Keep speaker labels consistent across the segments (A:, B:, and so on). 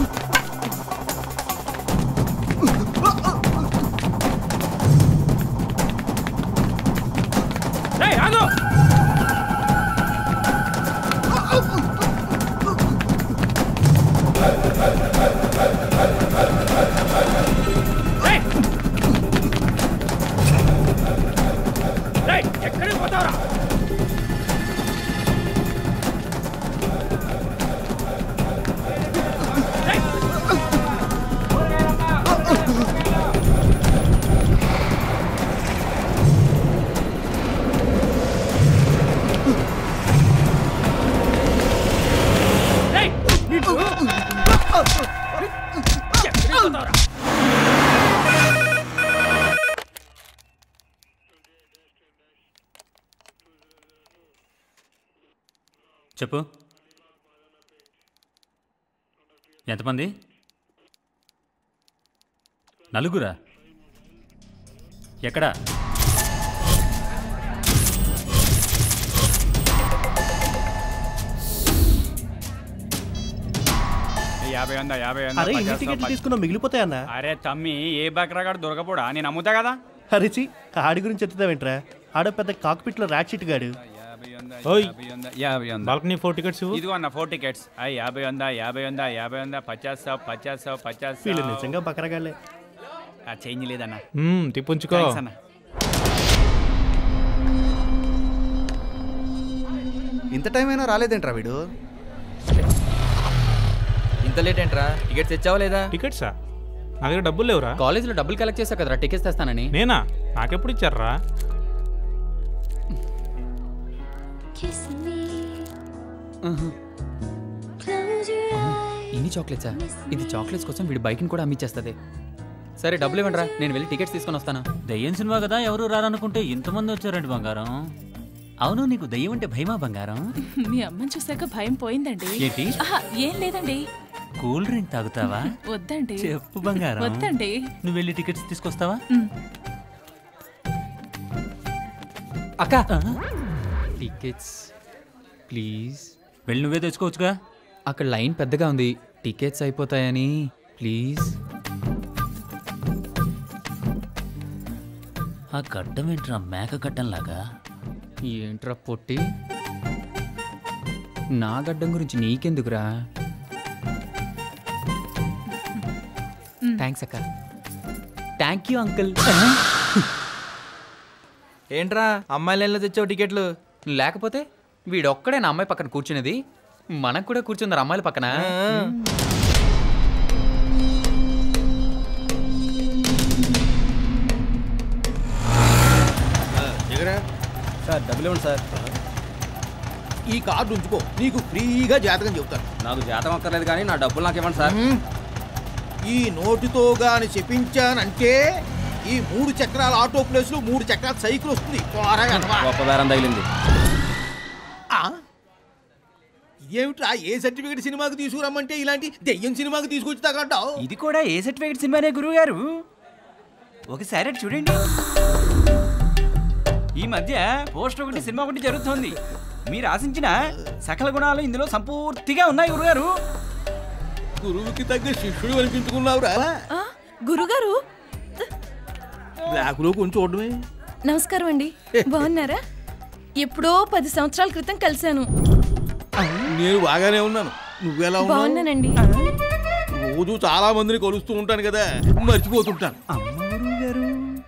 A: రేయ్, ఆగు రేయ్! రేయ్, ఎక్కడికి పోతావురా రేయ్! రేయ్! నిన్ను- ఎక్కడికి పోతావురా
B: చెప్పు ఎంతమంది నలుగురా ఎక్కడా
A: యాభై వంద యాభై వంద
C: అరే ఇన్ని
A: పచాస్
C: టికెట్లు
A: ప-
C: తీసుకున్నా మిగిలిపోతాయన్నా
A: అరే తమ్మి ఏ బక్రాగాడు దొరకపోడా నేను అమ్ముతా కదా
C: హరిచి ఆడి గురించి ఎత్తుతావేంట్రా ఆడ పెద్ద కాక్పిట్ లో ర్యాక్ షీట్ గాడు
A: యాభై వంద
D: ఓయ్.
A: యాభై వంద యాభై వంద
D: బాల్కనీ ఫోర్ టికెట్స్ ఇవ్వు
A: ఇదిగో అన్న ఫోర్ టికెట్స్ అయ్యి యాభై వంద యాభై వంద యాభై వంద పచాస్ సౌ పచాస్ సౌ పచాస్
C: వీళ్ళు
A: సౌ.
C: నిజంగా బకరగాళ్ళే
A: ఆ చేంజ్ లేదన్న
D: మ్మ్, తిప్పుంచుకో
A: థాంక్స్ అన్న
E: ఇంత టైం అయినా రాలేదేంట్రా వీడు
F: ఇంత లేట్ ఏంట్రా టికెట్స్ తెచ్చావా లేదా
D: టికెట్సా నా దగ్గర డబ్బులు లేవురా
F: కాలేజీలో డబ్బులు కలెక్ట్ చేశా కదరా టికెట్స్ తెస్తానని
D: నేనా నాకెప్పుడు ఇచ్చారా
G: Kiss me. Close your eyes.
F: ఇన్ని చాక్లెట్సా ఇది చాక్లెట్స్ కోసం వీడి బైక్ని కూడా అమ్మిచ్చేస్తుంది సరే డబ్బులు ఇవ్వండిరా నేను వెళ్ళి టికెట్స్ తీసుకొని వస్తాను
B: దయ్యం సినిమా కదా ఎవరు రారనుకుంటే ఇంతమంది వచ్చారండి బంగారం అవును నీకు దయ్యం అంటే భయమా బంగారం
H: మీ అమ్మని చూసాక భయం పోయిందండి
B: ఏంటి
H: ఆహా, ఏం లేదండి
B: కూల్ డ్రింక్ తాగుతావా
H: వద్దండి
B: చెప్పు బంగారం
H: వద్దండి
B: నువ్వు వెళ్ళి టికెట్స్ తీసుకొస్తావా
H: ఉమ్.
F: అక్క టికెట్స్ ప్లీజ్
B: వెళ్ళి నువ్వే తెచ్చుకోవచ్చుగా
F: అక్కడ లైన్ పెద్దగా ఉంది టికెట్స్ అయిపోతాయని ప్లీజ్
B: ఆ గడ్డం ఏంట్రా మేక గడ్డం లాగా
F: ఏంట్రా పొట్టి నా గడ్డం గురించి నీకెందుకురా థ్యాంక్స్ అక్క థ్యాంక్ యూ అంకుల్
E: ఏంట్రా అమ్మాయి లైన్లో తెచ్చావు టికెట్లు
F: లేకపోతే వీడొక్కడే నా అమ్మాయి పక్కన కూర్చునేది మనకు కూడా కూర్చుందరు అమ్మాయిల పక్కన
E: సార్ డబ్బులు ఇవ్వండి సార్ ఈ కార్డు ఉంచుకో నీకు ఫ్రీగా జాతకం చెబుతాను
I: నాకు జాతం అక్కర్లేదు కానీ నా డబ్బులు నాకు ఇవ్వండి సార్
E: ఈ నోటితో గాని చెప్పించానంటే ఈ మూడు చక్రాల ఆటో ప్లేస్ లో మూడు చక్రాల సైకిల్ వస్తుంది త్వరగా అనమా.
I: గొప్ప బేరం తగిలింది
E: ఆ? ఇదేమిట్రా ఏ సర్టిఫికేట్ సినిమాకి తీసుకురమ్మంటే ఇలాంటి దెయ్యం సినిమాకి తీసుకొచ్చి తగంటావు
A: ఇది కూడా ఏ సర్టిఫికేట్ సినిమానే గురువు గారు ఒకసారి అటు చూడండి ఈ మధ్య పోస్టర్ ఒకటి సినిమా ఒకటి జరుగుతోంది మీరు ఆశించిన సకల గుణాలు ఇందులో సంపూర్తిగా ఉన్నాయి గురుగారు
E: గురువుకి తగ్గ శిష్యుడు అనిపించుకున్నావురా
H: ఆ, గురుగారు
E: బ్లాక్ లో కొంచెం చూడడమే
H: నమస్కారం అండి బాగున్నారా ఎప్పుడో పది సంవత్సరాల క్రితం కలిశాను
E: నేను బాగానే ఉన్నాను నువ్వెలా ఉన్నావు
H: బాగున్నానండి
E: రోజు చాలా మందిని కలుస్తూ ఉంటాను కదా మర్చిపోతుంటాను
A: అమ్మ గురువు గారు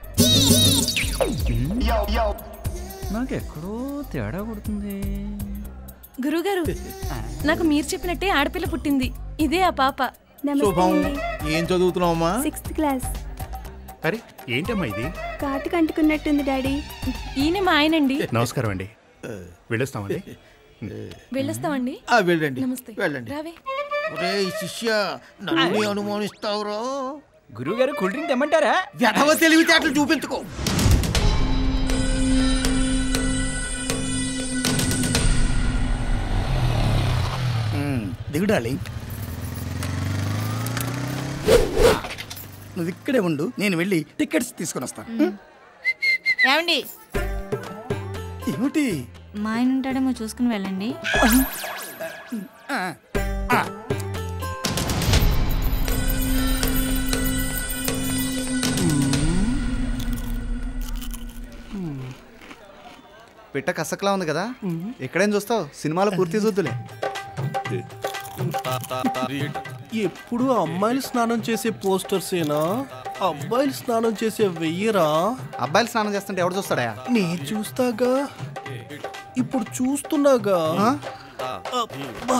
A: నాకెక్కడో తేడా కొడుతుంది
H: గురుగారు నాకు మీరు చెప్పినట్టే ఆడపిల్ల పుట్టింది ఇదే ఆ పాప
E: శుభం ఏం చదువుతున్నావమ్మా
G: సిక్స్త్ క్లాస్
C: అరే ఏంటమ్మా ఇది
G: కాటుకు అంటుకున్నట్టుంది డాడీ
H: ఈయన మా ఆయనండి
C: నమస్కారం అండి వెళ్ళొస్తామండి
H: వెళ్ళొస్తామండి
E: ఆ, వెళ్ళండి
H: నమస్తే
E: వెళ్ళండి
H: రావే
E: ఒరేయ్ శిష్య నన్ను అనుమానిస్తావురా
A: గురువు గారు కూల్ డ్రింక్ తెమ్మంటారా
E: వ్యధవ తెలివితేటలు చూపించుకో
J: దిగుడాలి నువ్వు ఇక్కడే ఉండు నేను వెళ్ళి టికెట్స్ తీసుకొని వస్తాను
K: ఏమండి
J: ఏమిటి
K: మా ఆయన ఉంటాడేమో చూసుకుని వెళ్ళండి
L: పిట్ట కసకలా ఉంది కదా ఎక్కడేం చూస్తావు సినిమాలో పూర్తి చూద్దులే
C: ఎప్పుడు అమ్మాయిలు స్నానం చేసే పోస్టర్సేనా అబ్బాయిలు స్నానం చేసే వెయ్యరా
L: అబ్బాయిలు స్నానం చేస్తుంటే ఎవడు చూస్తాడా
C: నేను చూస్తాగా ఇప్పుడు చూస్తున్నాగా అబ్బా.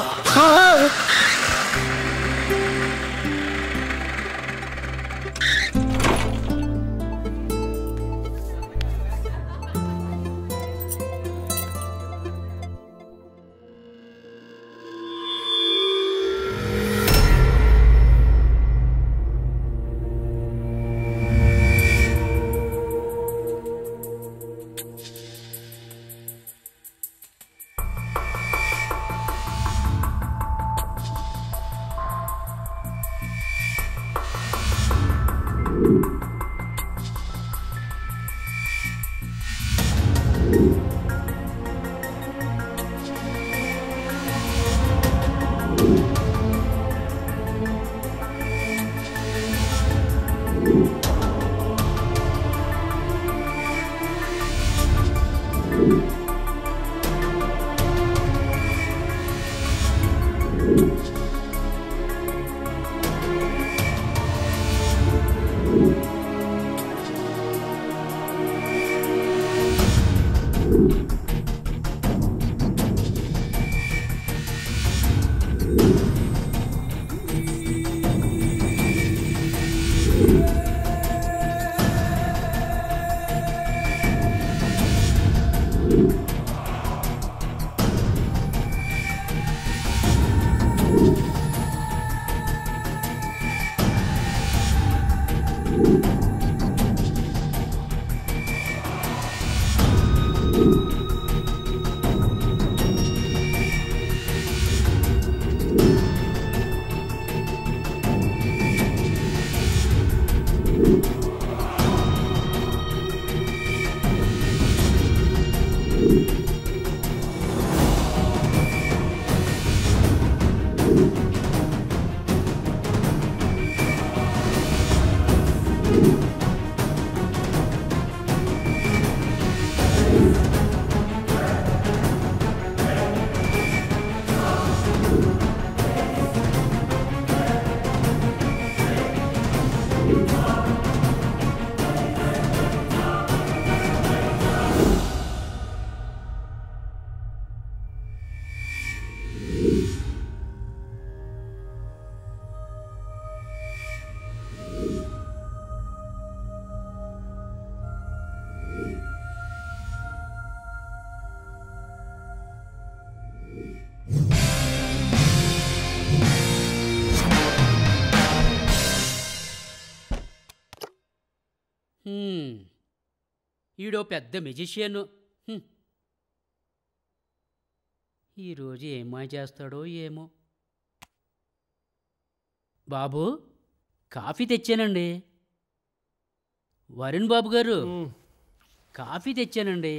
M: హ్మ్. ఈడో పెద్ద మెజిషియన్ హ్మ్. ఈరోజు ఏం మాయ చేస్తాడో ఏమో బాబు కాఫీ తెచ్చానండి వరుణ్ బాబు గారు కాఫీ తెచ్చానండి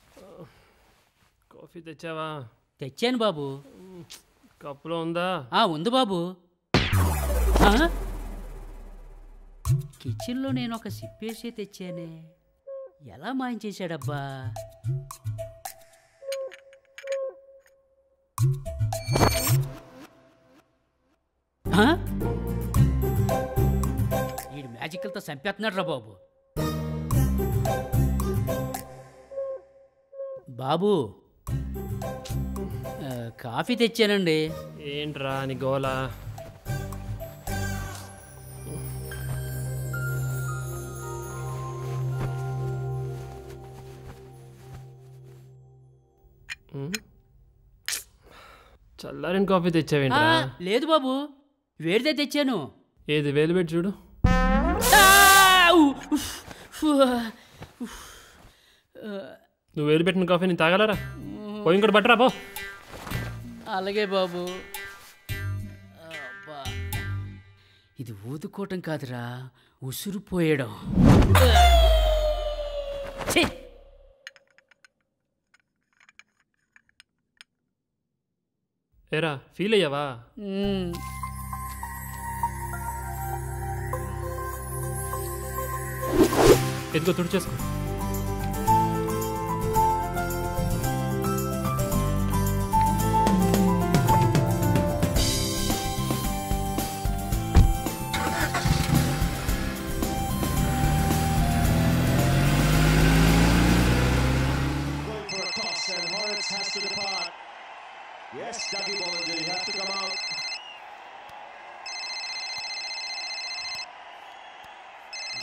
N: కాఫీ తెచ్చావా
M: తెచ్చాను బాబు
N: కప్పులో ఉందా
M: ఆ ఉంది బాబు ఆ? కిచెన్లో నేను ఒక సిప్పేసి తెచ్చానే ఎలా మాయం చేశాడబ్బా ఆ? ఈడు మ్యాజికల్తో చంపేస్తున్నాడు రా బాబు బాబు ఆ, కాఫీ తెచ్చానండి
N: ఏంట్రా నీ గోలా ఉమ్. చల్లారిన కాఫీ
M: ఆ,
N: తెచ్చావేంట్రా
M: లేదు బాబు వేడిదే తెచ్చాను
N: ఏది వేలు పెట్టి చూడు
M: ఆ, ఉఫ్, ఉఫ్, ఉఫ్. ఆ,
N: నువ్వు వేలు పెట్టిన కాఫీ నేను తాగలరా పోయి ఇంకోటి బట్టరా పో
M: అలాగే బాబు అబ్బా. ఇది ఊదుకోవటం కాదురా ఉసురుపోయడం ఛీ!
N: ఏరా ఫీల్ అయ్యావా
M: మ్మ్.
N: ఎదుగో తుడిచేసుకో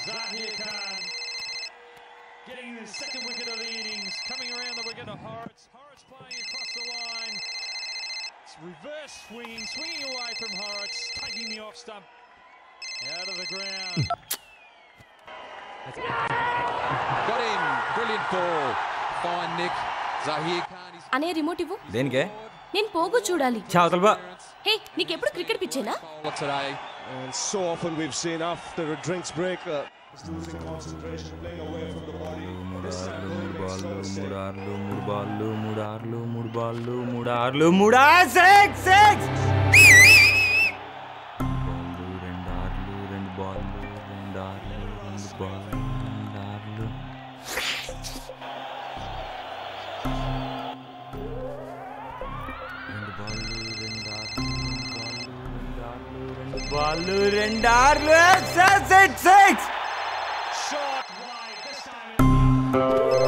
O: Zahir Khan getting the second wicket of the innings, coming around the wicket of Horrocks. Horrocks playing across the line. It's reverse swinging, swinging away from Horrocks, taking the off stump out of the ground.
P: Got him. Brilliant ball. Fine Nick. Zahir Khan is
H: అనే remote ఇవ్వు
I: దేనికే
H: నేను పోగు చూడాలి
I: చావతలు బా
H: హే నీకెప్పుడు క్రికెట్ పిచ్చేనా
P: bowler today.
Q: And so often we've seen after a drinks break, uh, he's losing concentration, playing away from the body. This time going to make slow
I: మూడు ఆర్లు మూడు బాల్లు మూడు ఆర్లు మూడు బాల్లు మూడు ఆర్లు మూడు సిక్స్ సిక్స్ బాల్లు రెండు ఆర్లు రెండు బాల్లు రెండు ఆర్లు రెండు బాల్లు రెండు ఆర్లు రెండు బాల్లు రెండు ఆర్లు రెండు బాల్లు రెండు బాల్లు రెండు ఆర్లు six six six
O: Shot wide this time.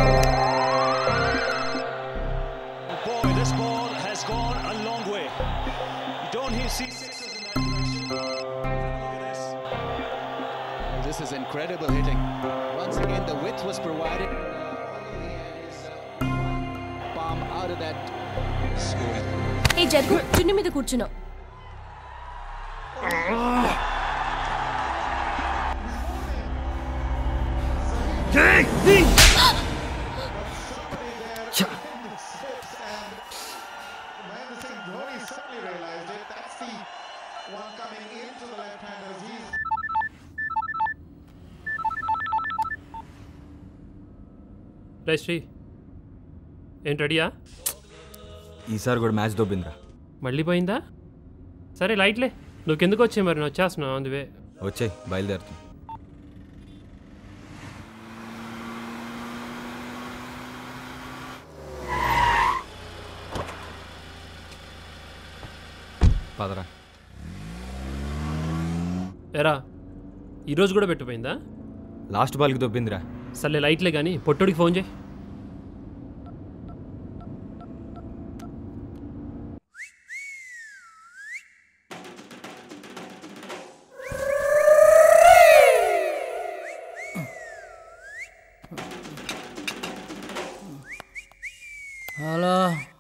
O: Oh boy, this ball has gone a long way. You don't hear see sixes in that direction. Look at this.
R: This is incredible hitting. Once again, the width was provided. Palm out of that score.
H: ఏ జరుగు చున్ని మీద కూర్చున్నావు
N: రే శ్రీ ఏంటి రెడీయా
I: ఈసారి కూడా match దొబ్బిందిరా
N: మళ్ళీ పోయిందా సరే లైట్లే నువ్వు కిందకు వచ్చే మరి నేను వచ్చేస్తున్నావు అందువే
I: వచ్చే బయలుదేరుతుంది పదరా
N: ఎరా ఈరోజు కూడా పెట్టిపోయిందా
I: లాస్ట్ బాల్కి దొబ్బిందిరా
N: సర్లే లైట్లే కానీ పొట్టోడికి ఫోన్ చేయి
F: హలో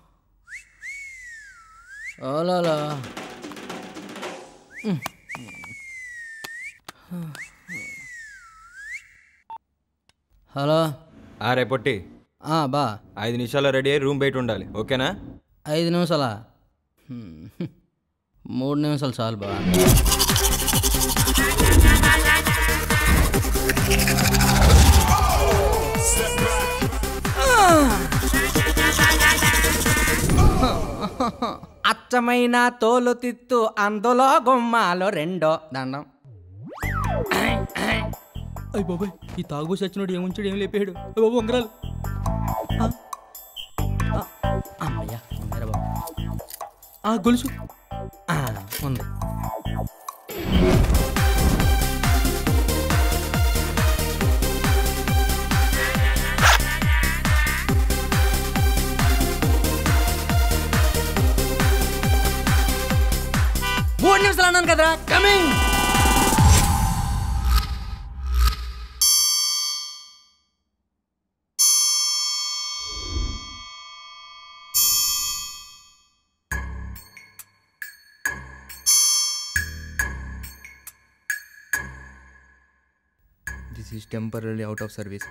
F: హలో హలో
I: ఆ రే పొట్టి
F: ఆ, బా
I: ఐదు నిమిషాల్లో రెడీ అయ్యి రూమ్ బయట ఉండాలి ఓకేనా
F: ఐదు నిమిషాలా హ్మ్. మూడు నిమిషాలు చాలు బా
S: అచ్చమైన తోలు తిత్తు అందులో గుమ్మాలో రెండో దండం
F: అయ్యి బాబాయ్ ఈ తాగుబోసి వచ్చినోడు ఏముంచాడు ఏం లేపాడు అయ్య బాబు ఉంగరాలు ఆ. ఆ, అమ్మయ్యా ఉందిరా బాబు ఆ గొలుసు ఆ, ఉంది మూడు నిమిషాలు అన్నాను కదరా coming
L: this is temporary out of service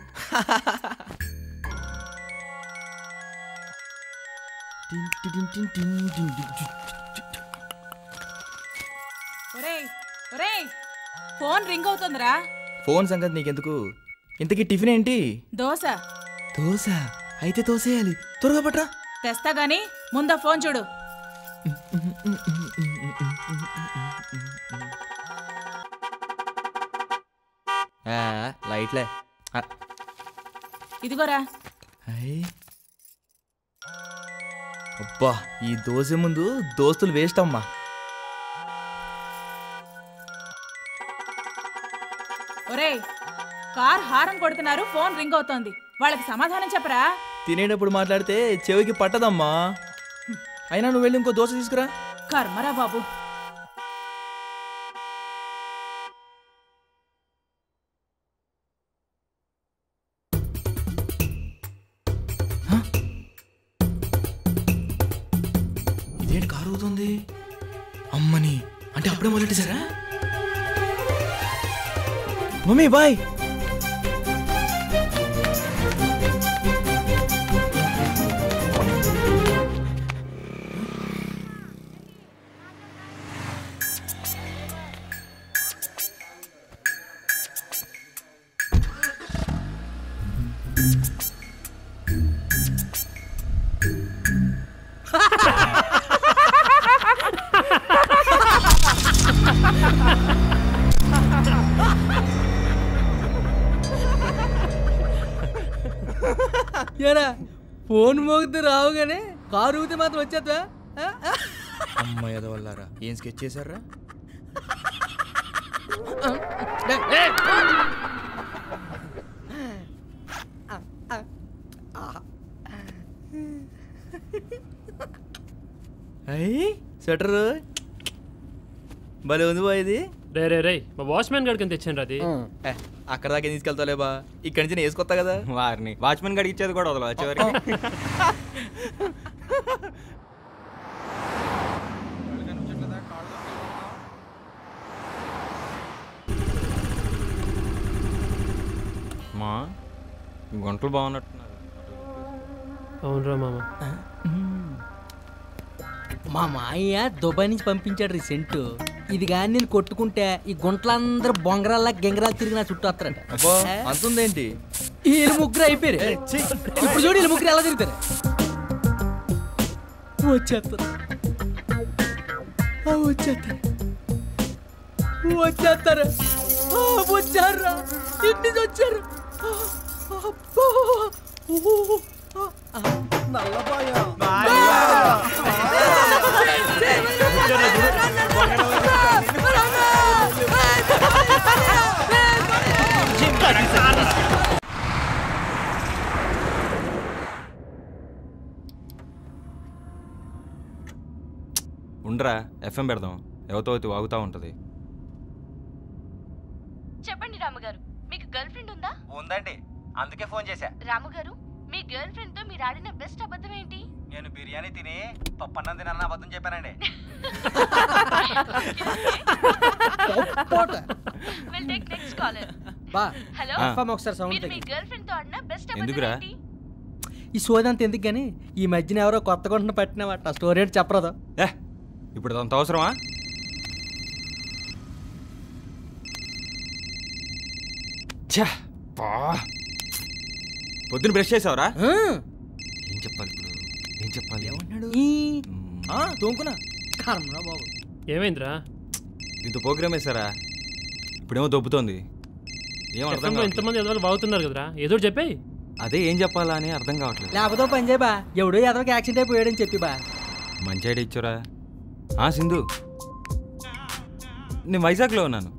T: ఒరేయ్ ఒరేయ్ ఫోన్ రింగ్ అవుతుందిరా
L: ఫోన్ సంగతి నీకెందుకు ఇంతకీ టిఫిన్ ఏంటి
T: దోశ
L: దోశ అయితే తోసేయాలి త్వరగా పట్రా
T: తెస్తా గాని ముందా ఫోన్ చూడు
L: ఆ, లైట్లే ఆ,
T: ఇదిగోరా
L: అయ్. అబ్బా ఈ దోశ ముందు దోస్తులు వేస్ట్ అమ్మా
T: ఒరేయ్ కార్ హారం కొడుతున్నారు ఫోన్ రింగ్ అవుతోంది వాళ్ళకి సమాధానం చెప్పరా
L: తినేటప్పుడు మాట్లాడితే చెవికి పట్టదమ్మా అయినా నువ్వు వెళ్ళి ఇంకో దోశ తీసుకురా
T: కర్మరా బాబు
L: అప్పుడే మొదలెట్టేశారా మమ్మీ బాయ్
F: ఏరా ఫోన్ మోగితే రావు కానీ కారు ఊగితే మాత్రం వచ్చేద్దా
L: అమ్మాయి ఎదవల్లారా ఏం స్కెచ్ చేశారా అయ్యి స్వెటర్ భలే ఉంది బా ఇది
N: రే రే రే మా వాచ్మెన్ గడికి తెచ్చాను అది
L: ఏ, అక్కడ దాకా తీసుకెళ్తాలే బా ఇక్కడి నుంచి నేను వేసుకొస్తా కదా
I: వారిని వాచ్మెన్ గడికి ఇచ్చేది కూడా వదలవా చివరికి మా గుంటలు బాగున్నట్టున్నారు
N: అవునరా మామ
F: మా మాయ దుబాయ్ నుంచి పంపించాడు రీ సెంటు ఇది కానీ నేను కొట్టుకుంటే ఈ గుంటలందరూ బొంగరాల్లా గెంగరాలు తిరిగి నా చుట్టూ వస్తారట
L: అబ్బా అంతుందేంటి
F: వీళ్ళు ముగ్గురు అయిపోయారు ఇప్పుడు చూడు వీళ్ళు ముగ్గురు ఎలా తిరుగుతారు వచ్చేస్తారు ఆ, వచ్చేస్తారు వచ్చేస్తారు ఆ, వచ్చారురా ఇంటి నుంచి వచ్చారు ఆ, అబ్బో. ఓ, ఆ, నల్లబాయ
I: ఉండరా ఎఫ్ఎం పెడదాం ఎవతో అయితే వాగుతూ ఉంటుంది
H: చెప్పండి రాముగారు మీకు గర్ల్ ఫ్రెండ్ ఉందా
A: ఉందండి అందుకే ఫోన్ చేశా
H: రాముగారు మీ గర్ల్ ఫ్రెండ్ తో మీరు ఆడిన బెస్ట్ అబద్ధం ఏంటి
A: నేను బిర్యానీ తిని పప్పన్నం తినన్న అబద్ధం చెప్పానండి
H: విల్ టేక్ నెక్స్ట్ కాలర్
F: బా
H: హలో
F: ఎఫ్ఎం ఒకసారి సౌండ్
H: మీరు మీ గర్ల్ ఫ్రెండ్ తో ఆడిన బెస్ట్ అబద్ధం
I: ఎందుకురా?
H: ఏంటి
F: ఈ సోదంత ఎందుకు కానీ ఈ మధ్యన ఎవరో కొత్త కొంటున్న పట్టినమాట స్టోరీ ఏంటి చెప్పరాదు
I: ఏ ఇప్పుడు అంత అవసరమా ఛా, పా. పొద్దున బ్రష్ చేసావురా ఏం చెప్పాలి ఇప్పుడు ఏం చెప్పాలి
F: తోముకున్నా కర్మరా బాబు
N: ఏమైందిరా
I: దీంతో ప్రోగ్రామ్ వేసారా ఇప్పుడేమో దొబ్బుతోంది ఏం అర్థం
N: ఎఫ్ఎంలో
I: కావట్లేదు.
N: ఎంతమంది ఎదవాళ్ళు బాగుతున్నారు కదరా ఏదో ఒకటి చెప్పేయ్
I: అదే ఏం చెప్పాలా అని అర్థం కావట్లేదు
F: లేకపోతే ఓ పని చేయ బా ఎవడో ఎదవకి యాక్సిడెంట్ అయిపోయాడని చెప్పి బా
I: మంచి ఐడియా ఇచ్చారా ఆ సింధు నేను వైజాగ్లో ఉన్నాను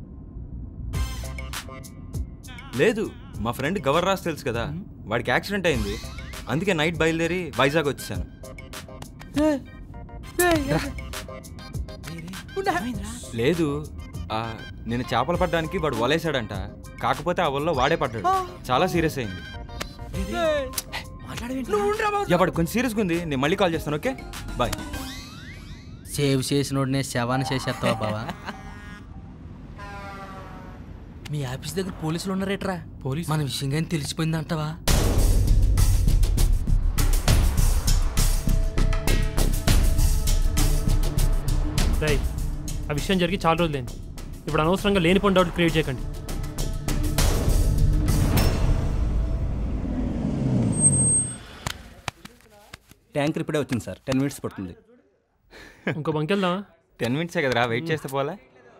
I: లేదు మా ఫ్రెండ్ గవర్ రాస్ తెలుసు కదా వాడికి యాక్సిడెంట్ అయింది అందుకే నైట్ బయలుదేరి వైజాగ్ వచ్చేసాను లేదు ఆ, నేను చేపలు పడ్డానికి వాడు వలేసాడంట కాకపోతే ఆ వల్ల వాడే పడ్డాడు చాలా సీరియస్ అయింది యా, వాడు కొంచెం సీరియస్గా ఉంది నేను మళ్ళీ కాల్ చేస్తాను ఓకే బాయ్
F: సేవ్ చేసినోడినే శవాన్ని చేసేస్తావా బావా మీ ఆఫీస్ దగ్గర పోలీసులు ఉన్నారేట్రా
N: పోలీసు
F: మన విషయం కానీ తెలిసిపోయింది అంటవా
N: రై ఆ విషయం జరిగి చాలా రోజులైంది ఇప్పుడు అనవసరంగా లేనిపోయిన డౌట్ క్రియేట్ చేయకండి
U: ట్యాంకర్ ఇప్పుడే వచ్చింది సార్ టెన్ మినిట్స్ పడుతుంది
N: ఇంకో బంకి వెళ్దామా
I: టెన్ మినిట్సే కదరా వెయిట్ చేస్తే పోలే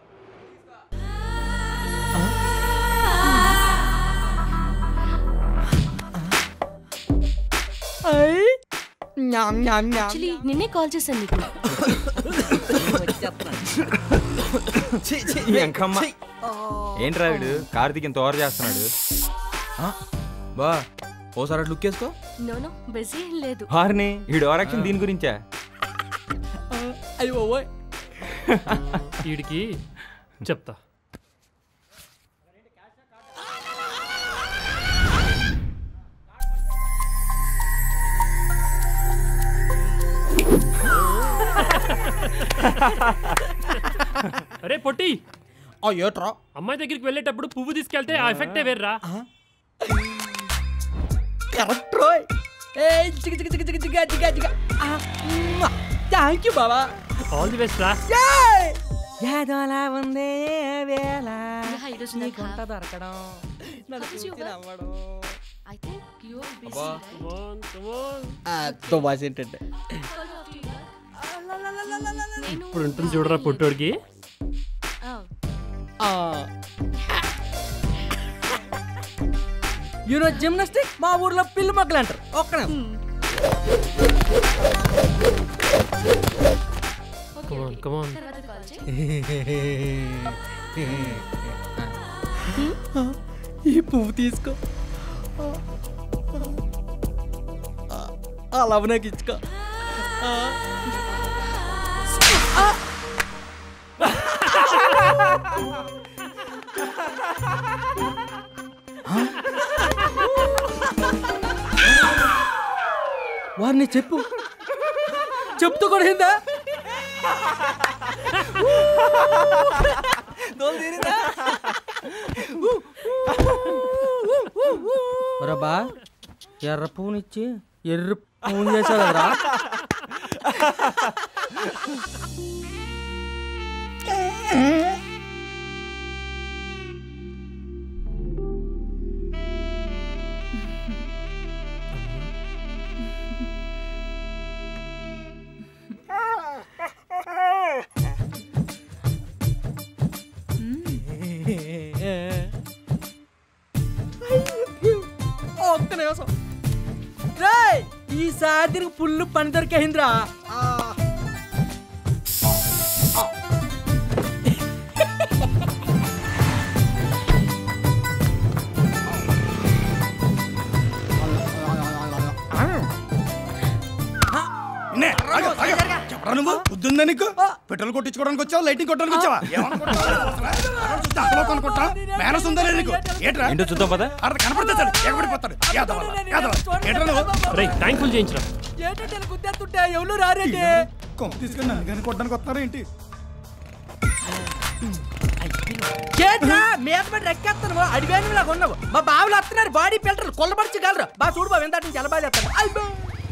H: యాక్చువల్లీ నిన్నే కాల్ చేశాను నీకు
I: ఎంకమ్మ ఏంట్రా వీడు కార్ దిగి ఇంత ఓవర్ చేస్తున్నాడు
L: బా ఓసారి అటు లుక్ వేసుకో
H: నో నో బిజీ ఏం లేదు
I: హార్ని వీడు ఓవరాక్షన్ దీని గురించా
F: అయ్యో
N: వీడికి చెప్తా అరే పొట్టి
F: ఏట్రా
N: అమ్మాయి దగ్గరికి వెళ్ళేటప్పుడు పువ్వు తీసుకెళ్తే ఆ ఎఫెక్టే వేర్రా
F: కరెక్ట్ రోయ్ ఏ జిగ జిగ జిగ జిగ జిగ జిగ జిగ థ్యాంక్ యూ బాబా
N: ఆల్ ది బెస్ట్ రా
S: ఏదోలా ఉంది ఏ వేళ
H: యా, ఈరోజు నాకు
S: నీకుంట దొరకడం నన్ను
H: How's your
S: చూసి
H: work?
S: నవ్వడం
H: I think you're busy,
F: అబ్బా.
H: right?
F: తో బాస్ ఏంటంటే
N: ఇప్పుడు ఉంటుంది చూడరా పొట్టోడికి
H: Oh.
S: యూనో జిమ్నాస్టిక్ మా ఊర్లో పిల్లి మొక్కలు అంటారు ఒక్క
N: కమాన్ కమాన్
H: తర్వాత కాల్ చేయి
F: ఈ పువ్వు తీసుకో ఆ లవ్ నాకు ఇచ్చుకో వారిని చెప్పు చెప్తూ కూడా ఏందా దోలు తీరిందా ఒరబ్బా ఎర్ర పువ్వునిచ్చి ఎర్ర పువ్వు చేసావు కదరా ఒక్క నిమిషం రేయ్ ఈసారి దీనికి పుల్లు పని దొరికేసిందిరా
J: చెప్పరా నువ్వు బుద్ధుందా నీకు పెట్రోల్ కొట్టించుకోవడానికి వచ్చావా లైటింగ్ కొట్టడానికి వచ్చావా ఏమన్నా కొట్టావా? చూస్తే అంతలో కొనుక్కుంటా మేనస్ ఉందా లేదు నీకు ఏట్రా
I: ఏంటో చూద్దాం పదా
J: అక్కడ కనపడతాడు ఎగబడిపోతాడు యాదవ యాదవ ఏట్రా నువ్వు
N: రే థ్యాంక్ఫుల్ చేయించరా
S: ఏంటంటే ఇలా గుద్దేస్తుంటే ఎవరు రారేంటి
J: కొమ్మ తీసుకుని నన్ను కానీ కొట్టడానికి వస్తారా ఏంటి
S: చేట్రా మీద మీద రెక్కేస్తాను అడిగాను ఇలా ఉన్నావు మా బావులు వస్తున్నారు బాడీ ఫిల్టర్ కొల్లబడిచగలరు బా చూడు బాబు ఎంత నుంచి ఎలా బాగా చేస్తాను అయ్యో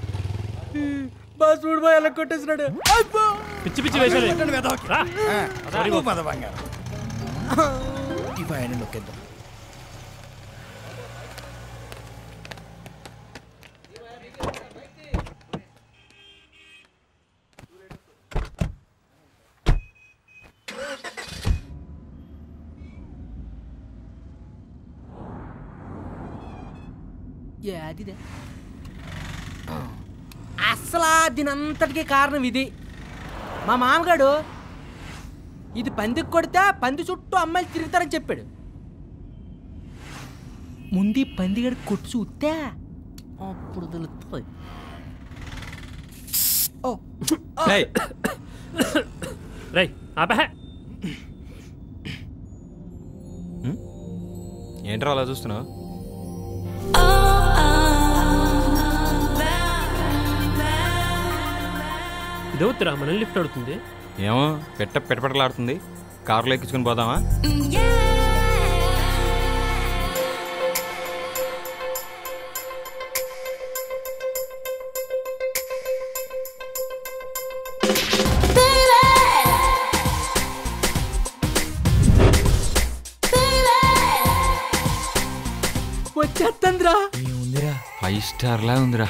S: బా చూడు బా ఎలా కొట్టేసినాడు అయ్యో
N: పిచ్చి పిచ్చి వేషాలు
J: కొట్టండి వెధవకి.
N: రా.
J: ఆ,
N: సారీ
J: నువ్వు
N: బాబు.
J: పద బంగారం ఇవి ఆయన నొక్కేద్దాం
S: అదిదే అసలు దీనంతటికి కారణం ఇది మా మామగాడు ఇది పందికి కొడితే పంది చుట్టూ అమ్మాయిలు తిరుగుతారని చెప్పాడు ముందు ఈ పందిగడి కొట్టు చూస్తే అప్పుడు తెలుస్తుంది ఓ
I: రేయ్,
N: రై ఆపహ
I: ఏంట్రా అలా చూస్తున్నావు
N: ఇదవుతురా మనల్ని లిఫ్ట్ అడుగుతుంది
I: ఏమో పెట్ట పెట్టపెట్టలాడుతుంది కారులో ఎక్కించుకుని పోదామా
S: వచ్చేస్తందిరా
I: ఉందిరా ఫైవ్ స్టార్ లా ఉందిరా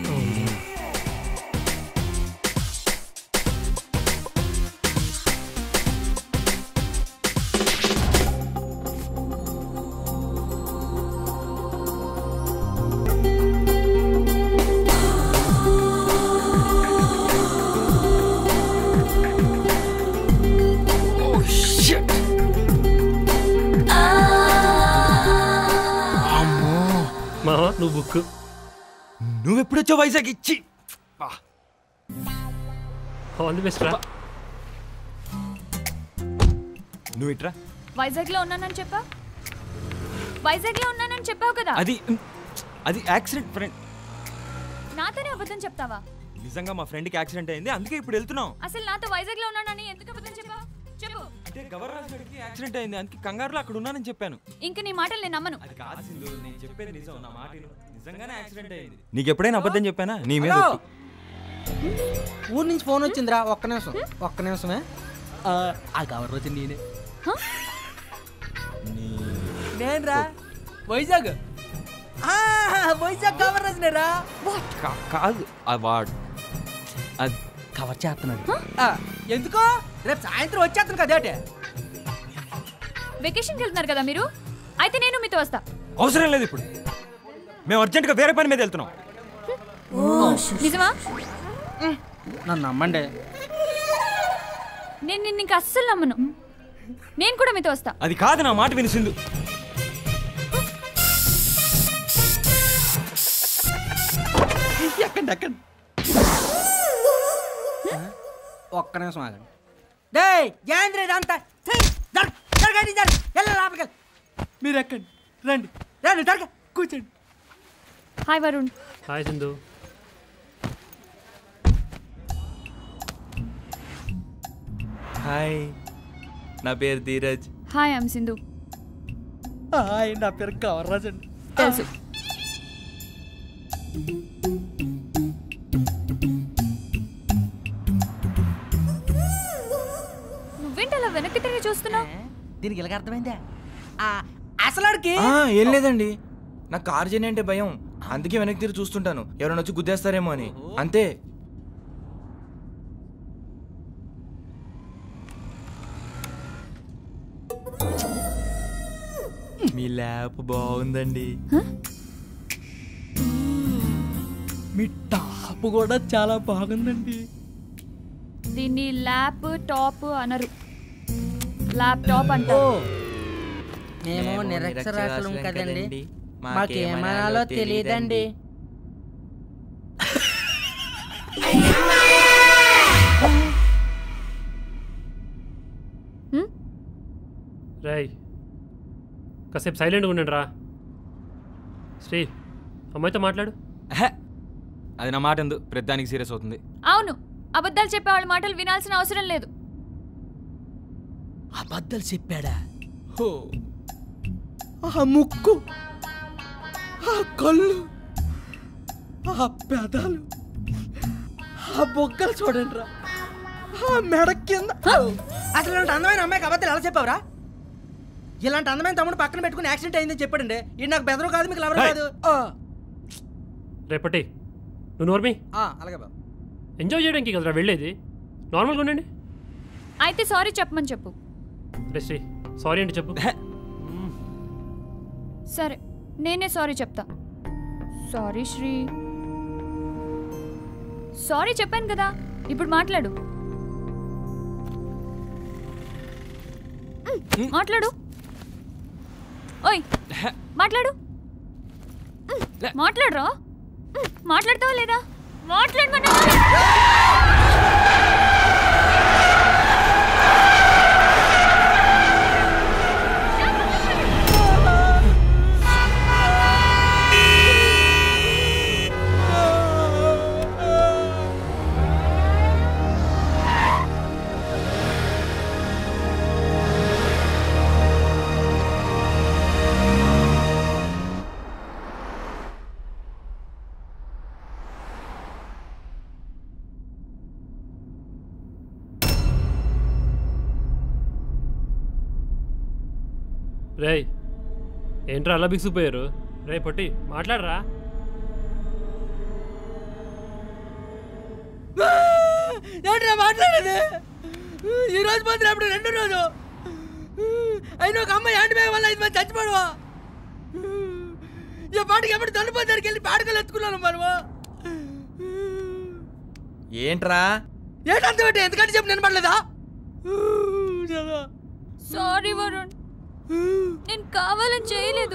N: మావా నువ్వు బుక్
I: నువ్వెప్పుడొచ్చావు వైజాగ్ ఇచ్చి
N: ఆల్ ది బెస్ట్ రా
I: నువ్వు ఇట్రా
D: వైజాగ్ లో ఉన్నానని చెప్పా వైజాగ్ లో ఉన్నానని చెప్పావు కదా
I: అది అది యాక్సిడెంట్ ఫ్రెండ్
D: నాతోనే అబద్ధం చెప్తావా
I: నిజంగా మా ఫ్రెండ్కి యాక్సిడెంట్ అయింది అందుకే ఇప్పుడు వెళ్తున్నాం
D: అసలు నాతో వైజాగ్ లో ఉన్నానని ఎందుకు అబద్ధం చెప్పావు చెప్పు
I: అంటే గవర్నర్ గడికి యాక్సిడెంట్ అయింది అందుకే కంగారులో అక్కడ ఉన్నానని చెప్పాను
D: ఇంక నీ మాటలు నేను నమ్మను
I: అది కాదు సింధు నేను చెప్పేది నిజం నా మాట విను. నిజంగానే యాక్సిడెంట్ అయింది నీకు ఎప్పుడైనా అబద్ధం చెప్పానా నీ మీద
S: హలో.
I: ఒట్టు.
S: ఊరు నుంచి ఫోన్ వచ్చిందిరా ఒక్క నిమిషం ఒక్క నిమిషమే ఆ, ఆ కవర్ రోజు నేనే నేనురా వైజాగ్ ఆ, వైజాగ్ కవర్ రోజునేరా
I: కా- కాదు ఆ వాడు అది
S: కవర్ చేస్తున్నాడు ఆ, ఎందుకో రేపు సాయంత్రం వచ్చేస్తాను కదేటే
D: వెకేషన్కి వెళ్తున్నారు కదా మీరు అయితే నేను మీతో వస్తా
I: అవసరం లేదు ఇప్పుడు మేము అర్జెంటుగా వేరే పని మీద వెళ్తున్నాం
D: నిజమా
S: నన్ను నమ్మండి
D: నేను నిన్ను ఇంకా అస్సలు నమ్మను నేను కూడా మీతో వస్తా
I: అది కాదు నా మాట విని సింధు
S: ఎక్కండి ఎక్కండి ఒక్క నిమిషం ఆగండి డే జయాంద్ర ఇదంతా ఛీ, జరగ, జరగండి, జరగ. వెళ్ళ లోపలికి వెళ్ళ. మీరు ఎక్కండి రండి రండి జరగ కూర్చోండి
D: hi Varun
N: hi Sindhu
L: hi నా పేరు Dheeraj
D: hi I'm Sindhu
S: hi నా పేరు కవర్రాజ్ అండి
D: తెలుసు నువ్వేంటి అలా వెనక్కి తిరిగి చూస్తున్నావు
S: దీనికి ఇలాగ అర్థమైందా ఆ, అసలు ఆడికి
L: ఆ, ఏం లేదండి నాకు కార్ జర్నీ అంటే భయం అందుకే వెనక్కి తిరిగి చూస్తుంటాను ఎవరైనా వచ్చి గుద్దేస్తారేమో అని అంతే మీ ల్యాప్ బాగుందండి
S: మీ టాప్ కూడా చాలా బాగుందండి
D: దీన్ని ల్యాప్ టాప్ అనరు ల్యాప్టాప్ అంటారు
S: మేము
L: మేము
S: నిరక్షరాస్యులం
L: నిరక్షరాస్యులం
S: కదండి
L: కదండి.
S: మాకేమనాలో
L: మాకేమనాలో
S: తెలియదండి
N: రై కాసేపు సైలెంట్గా ఉండండి రా శ్రీ అమ్మాయితో మాట్లాడు
I: అది నా మాట ఎందు ప్రతిదానికి సీరియస్ అవుతుంది
D: అవును అబద్ధాలు చెప్పే వాళ్ళ మాటలు వినాల్సిన అవసరం లేదు
S: అబద్ధాలు చెప్పాడా హో ఆ ముక్కు ఆ కళ్ళు ఆ పెదాలు ఆ బొక్కలు చూడండి రా ఆ మెడ కింద అసలు ఇలాంటి అందమైన అమ్మాయికి అబద్ధాలు ఎలా చెప్పావురా ఇలాంటి అందమైన తమ్ముడు పక్కన పెట్టుకుని యాక్సిడెంట్ అయిందని చెప్పాడండి ఇది నాకు బెదరు కాదు మీకు ఎవరు
N: Hey.
S: కాదు ఆ,
N: రేపటి నువ్వు నోర్మి
S: ఆ, అలాగే బాబు
N: ఎంజాయ్ చేయడానికి కదరా వెళ్ళేది నార్మల్గా ఉండండి
D: అయితే సారీ చెప్పమని చెప్పు
N: రే శ్రీ సారీ అంటే చెప్పు
D: సరే నేనే సారీ చెప్తా సారీ శ్రీ సారీ చెప్పాను కదా ఇప్పుడు మాట్లాడు మ్, మాట్లాడు ఓయ్ మాట్లాడు మ్, మాట్లాడరా మ్, మాట్లాడతావా లేదా మాట్లాడమన్నా
N: రేయ్ ఏంట్రా అలా బిగుసిపోయారు రే పొట్టి మాట్లాడరా
S: ఏంట్రా మాట్లాడేది ఈ రోజు పోతే రేపు రెండు రోజు అయినా ఒక అమ్మాయి హ్యాండ్ బ్యాగ్ వల్ల ఐదు మంది చచ్చిపోవడమా ఈ పాటకి ఎప్పుడు తల్లిపోతే దగ్గరికి వెళ్ళి పాటకలు ఎత్తుకున్నాను మనము
L: ఏంట్రా
S: ఏంటంత పెట్టి ఎందుకంటే చెప్పు నేను పడలేదా
D: సారీ వరుణ్ నేను కావాలని చేయలేదు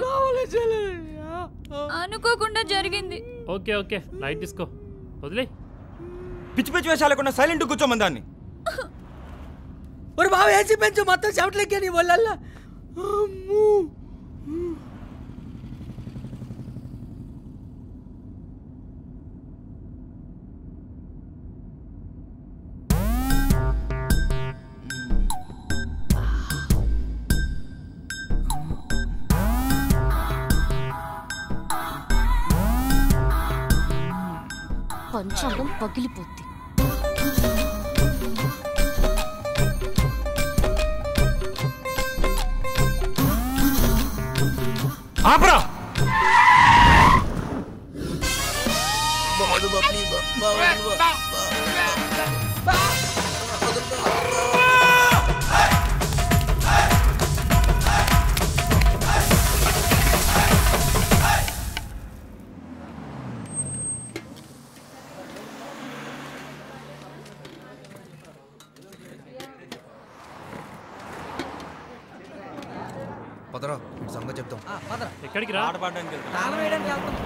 D: అనుకోకుండా జరిగింది
N: ఓకే ఓకే లైట్ తీసుకో వదిలే
I: పిచ్చి పిచ్చి వేషాలు లేకుండా సైలెంట్ కూర్చోమని దాన్ని
S: ஒரு బావ ఏసీ పెంచు మొత్తం చెమటలెక్కా నీ వాళ్ళల్లా అమ్మూ
B: పంచాంగం పగిలిపోద్ది
I: ఆపరా
L: పదరా ఇటు సంగతి చెప్తాం
N: ఎక్కడికి రా
I: ఆట పాడడానికి వెళ్తాం.
S: తాళం వేయడానికి వెళ్తున్నాం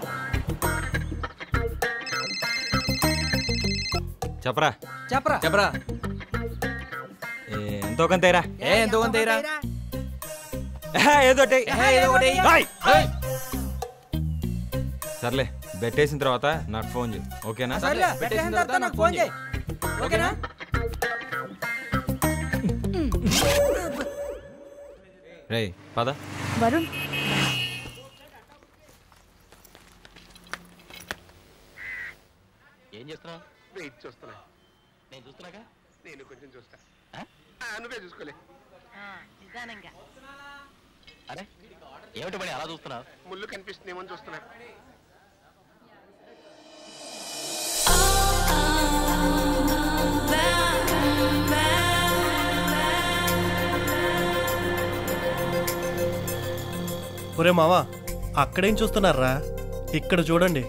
I: చెప్పరా
S: చెప్పరా
L: చెప్పరా
I: ఏ, ఎంతో కొంతేరా
L: ఏ ఎంతో కొంత ఏరా
I: ఏదో ఒకటి.
L: ఏదో ఒకటి.
I: రాయ్. సర్లే బెట్టేసిన తర్వాత నాకు ఫోన్ చేయి ఓకేనా
S: సర్లే పెట్టేసిన తర్వాత నాకు ఫోన్ చేయి ఓకేనా
I: రేయ్ పద
D: వరుణ్
R: ఏం చేస్తున్నావు వెయిట్ చూస్తున్నా నేను చూస్తున్నాగా నేను కొంచెం చూస్తా ఆ, నువ్వే చూసుకోలే అరే ఏమిటి పని అలా చూస్తున్నావు ముళ్ళు కనిపిస్తుందేమో అని చూస్తున్నా
C: ఒరే మావా అక్కడేం చూస్తున్నారా ఇక్కడ చూడండి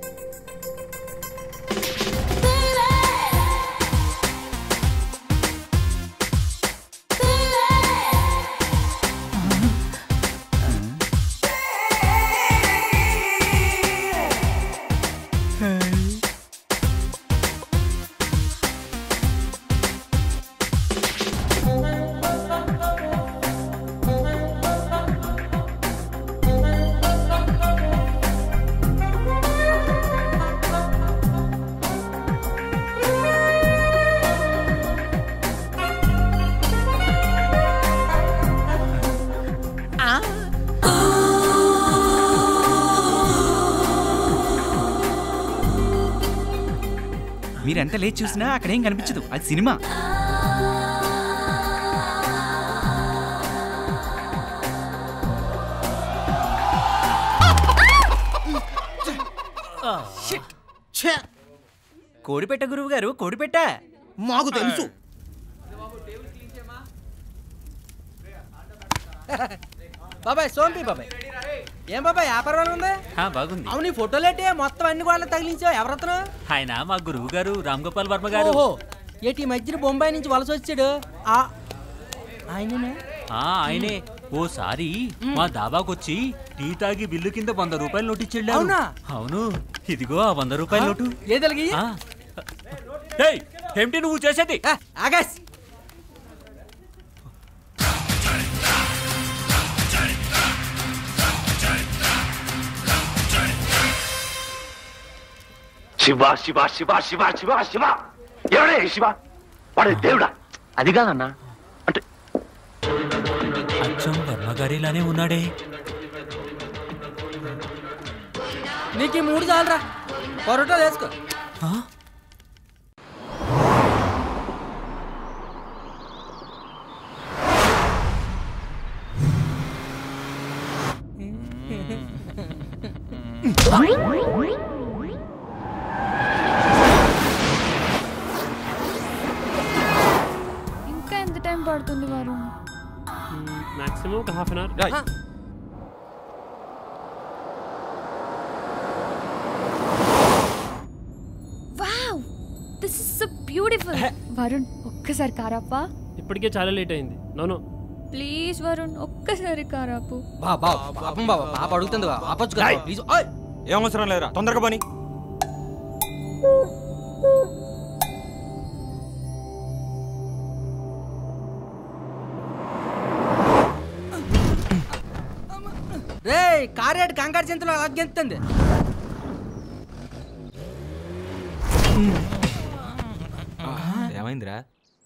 A: మీరెంత లేచి చూసినా అక్కడేం కనిపించదు అది సినిమా కోడిపెట్ట గురువు గారు కోడిపెట్ట
E: మాకు తెలుసు
S: బాబాయ్ సోంపి బాబాయ్ ఏం బాబాయ్ వ్యాపారం ఉంది
V: బాగుంది
S: అవును ఈ ఫోటోలు ఏంటి మొత్తం అన్ని గోడలు తగిలించావు ఎవరతను
V: ఆయన మా గురువు గారు రామ్ గోపాల్ వర్మ గారు
S: ఓహో ఏటి ఈ మధ్యన బొంబాయి నుంచి వలస వచ్చాడు ఆ ఆయననే
V: ఆ ఆయనే ఓసారి మా దాబాకొచ్చి టీ తాగి బిల్లు కింద వంద రూపాయలు నోటు ఇచ్చి వెళ్ళారు.
S: అవునా?
V: అవును ఇదిగో ఆ వంద రూపాయల
S: ఆ?
V: నోటు
S: ఏదలిగి
V: ఆ. ఏయ్, ఏమిటి నువ్వు చేసేది
S: ఆగస్
W: శివ శివ శివ శివ శివ శివ ఎవడే శివ వాడే దేవుడా అది కాదన్నా
V: అచ్చం వర్మ గారిలానే ఉన్నాడే
S: నీకు ఈ మూడు చాలరా పొరటో వేసుకో
D: ఇంకా ఎంత టైం పడుతుంది వరుణ్
N: మాక్సిమం ఒక half an hour
D: wow this is so beautiful Varun ఒక్కసారి కారాపా
N: ఇప్పటికే చాలా లేట్ అయింది నోను
D: ప్లీజ్ వరుణ్ ఒక్కసారి కారాపు
S: బా బా పాపం బాబా పాప అడుగుతుంది బా ఆపొచ్చు కదా
I: ఏయ్.
S: ప్లీజ్
I: ఏం అవసరం లేదురా తొందరగా పోనీ
S: రే కారేడు కంగారు చింతలో అగ్గెంతుంది
I: ఏమైందిరా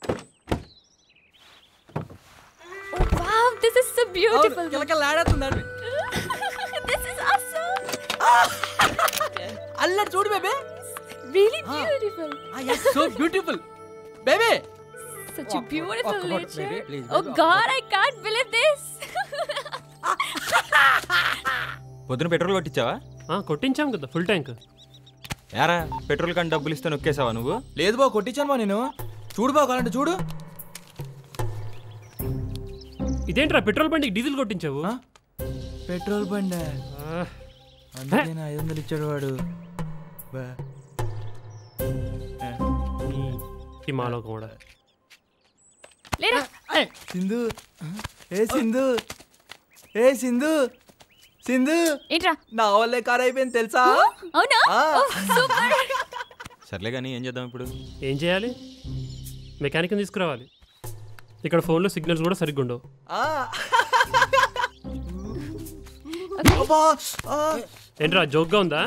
D: wow this is so beautiful
S: కిలకలు ఆడేస్తుందండి
D: దిస్ ఇస్ awesome
S: అల్లడు చూడు బేబే
D: Really beautiful.
S: So beautiful baby
D: Such a beautiful
S: ఒక్క photo,
D: nature.
S: baby, please,
D: Oh
S: baby,
D: God, I can't believe this.
I: పొద్దున పెట్రోల్ కొట్టించావా
N: కొట్టించాం కదా ఫుల్ ట్యాంక్
I: యారా పెట్రోల్ కానీ డబ్బులు ఇస్తే నొక్కేసావా నువ్వు
L: లేదు బా కొట్టించాను బా నేను చూడు బా కావాలంటే చూడు
N: ఇదేంట్రా పెట్రోల్ బండికి డీజిల్ కొట్టించావు
L: పెట్రోల్ బండి అందుకే నా ఐదు వందలు ఇచ్చాడు వాడు బా.
N: ఈ మాలో కూడా
D: లేరా
L: సింధు ఏ సింధు ఏ సింధు సింధు
D: ఏంట్రా
L: నా వల్లే కార్ అయిపోయింది తెలుసా
D: అవునా
L: ఆ.
D: సూపర్
I: సర్లే కానీ ఏం చేద్దాం ఇప్పుడు
N: ఏం చేయాలి మెకానిక్ని తీసుకురావాలి ఇక్కడ ఫోన్లో సిగ్నల్స్ కూడా సరిగ్గా ఉండవు
L: ఆ. అబ్బా, ఆ.
N: ఏంట్రా జోక్గా ఉందా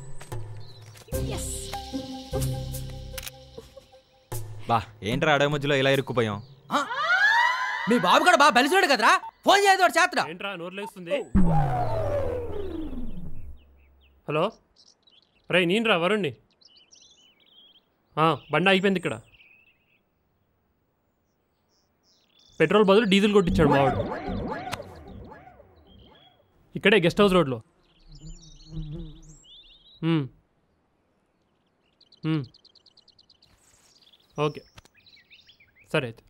I: బా ఏంట్రా అడవి మధ్యలో ఇలా ఇరుక్కుపోయాం
S: మీ బాబు కూడా బాగా బలిసాడు కదరా ఫోన్ చేయదు వాడు చేత్ర
N: ఏంట్రా నోరు లేస్తుంది హలో రే నేను రా వరుణ్ణి ఆ, బండి అయిపోయింది ఇక్కడ పెట్రోల్ బదులు డీజిల్ కొట్టించాడు మావాడు ఇక్కడే గెస్ట్ హౌస్ రోడ్లో మ్మ్. మ్మ్. ఓకే సరే అయితే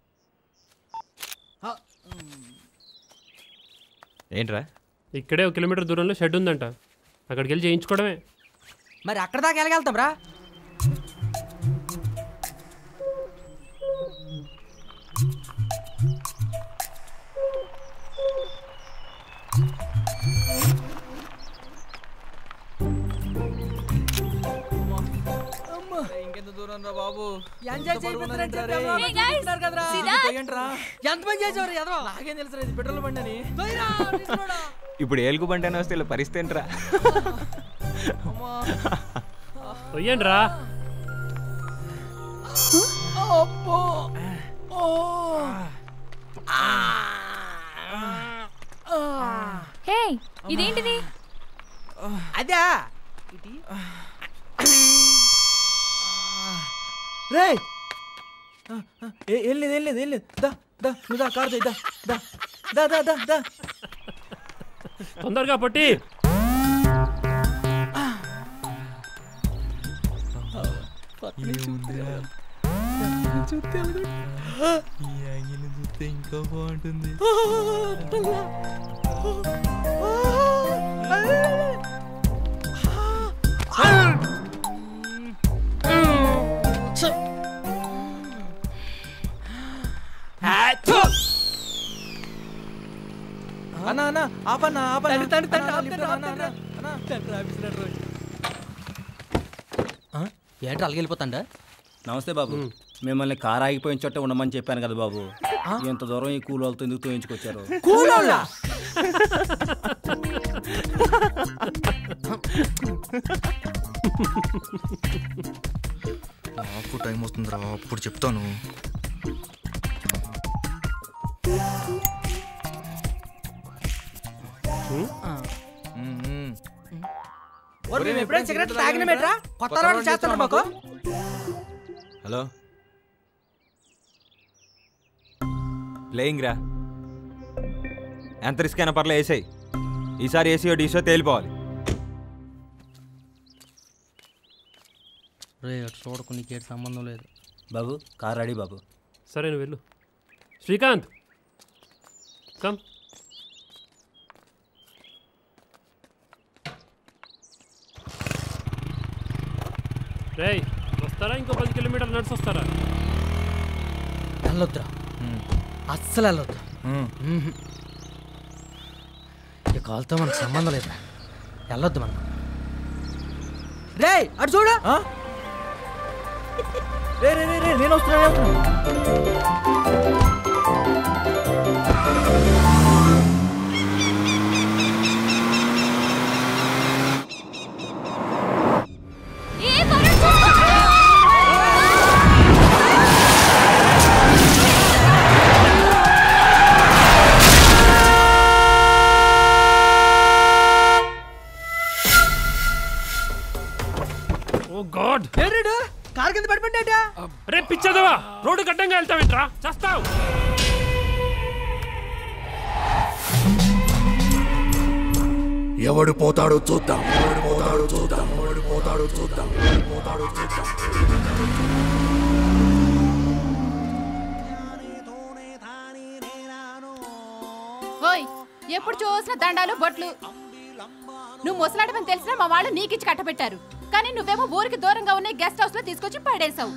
I: ఏంట్రా
N: ఇక్కడే ఒక కిలోమీటర్ దూరంలో షెడ్ ఉందంట అక్కడికి వెళ్ళి చేయించుకోవడమే
S: మరి అక్కడ దాకా వెళ్ళగలుగుతాం రా
L: ఇంకెంత దూరం రా బాబు
S: ఎంజాయ్ చేయబోతున్నారు
D: Hey guys, see that?
S: ఎంతమంది చేసేవారు ఎదవా
L: నాకేం తెలుసు ఇది పెట్రోల్ బండి అని
I: ఇప్పుడు ఏలుగు బండి అని వస్తే ఇలా పరిస్థితి ఏంట్రా
N: తొయ్యండి రా
S: అబ్బో ఓ
D: హే ఇదేంటిది
S: అదా
L: రే ఏం లేదు ఏం లేదు ఏం లేదు దా దా నువ్వు దా కార్ దా దా దా దా దా దా
N: తొందరగా పట్టి
L: ఈ యాంగిల్ చూస్తే ఇంకా బాగుంటుంది అన్నా అన్నా ఆపన్నా ఆపన్నా
S: తండ్రి తండ్రి
L: అన్నా, లిఫ్ట్
S: ఆపుతాడు,
L: అన్నా,
S: ఆపుతాడు.
L: అన్నా, అన్నా.
S: ఏంట్రా అలగెళ్ళిపోతాండా
U: నమస్తే బాబు మిమ్మల్ని కారు ఆగిపోయిన చోట ఉండమని చెప్పాను కదా బాబు ఎంత దూరం ఈ కూలోళ్ళతో ఎందుకు తోయించుకొచ్చారు
S: కూలోళ్ళా?
L: నాకు టైం వస్తుందిరా అప్పుడు చెప్తాను
S: ఓరి మేము ఎప్పుడైనా సిగరెట్ తాగిన మేట్రా కొత్త అలవాటు చేస్తాడు మాకు
I: హలో ప్లేయింగ్ రా ఎంత రిస్క్ అయినా పర్లే వేసాయి ఈసారి ఏసీయో డీసో తేలిపోవాలి
S: రే అటు చూడకు నీకేటి సంబంధం లేదు
U: బాబు కారు రెడీ బాబు
N: సరే నువ్వు వెళ్ళు శ్రీకాంత్ కమ్ రేయ్ వస్తారా ఇంకో పది కిలోమీటర్లు నడిచి వస్తారా
S: వెళ్ళొద్దురా అస్సలు వెళ్ళొద్దు మ్మ్. ఈ కాల్తో మనకు సంబంధం లేదు వెళ్ళొద్దు మనం రే అటు చూడు
L: రే రే రే రే నేను వస్తున్నా నేను వస్తున్నా.
D: ఏ వరుణ్ చూసుకో!
N: ఓ గాడ్
S: ఏంటి కింద పడిపోయాడా
N: రే పిచ్చదవా రోడ్డు గడ్డంగా వెళ్తావేంట్రా చస్తావు
B: ఎవడు పోతాడో చూద్దాం ఎవడు పోతాడో చూద్దాం ఎవడు పోతాడో చూద్దాం ఎవడు పోతాడో చూద్దాం
G: ఓయ్ ఎప్పుడు చూసిన దండాలు బొట్లు నువ్వు ముసలాడమని తెలిసినా మా వాళ్ళు నీకిచ్చి కట్టబెట్టారు కానీ నువ్వేమో ఊరికి దూరంగా ఉన్న ఈ గెస్ట్ హౌస్ లో తీసుకొచ్చి పడేశావు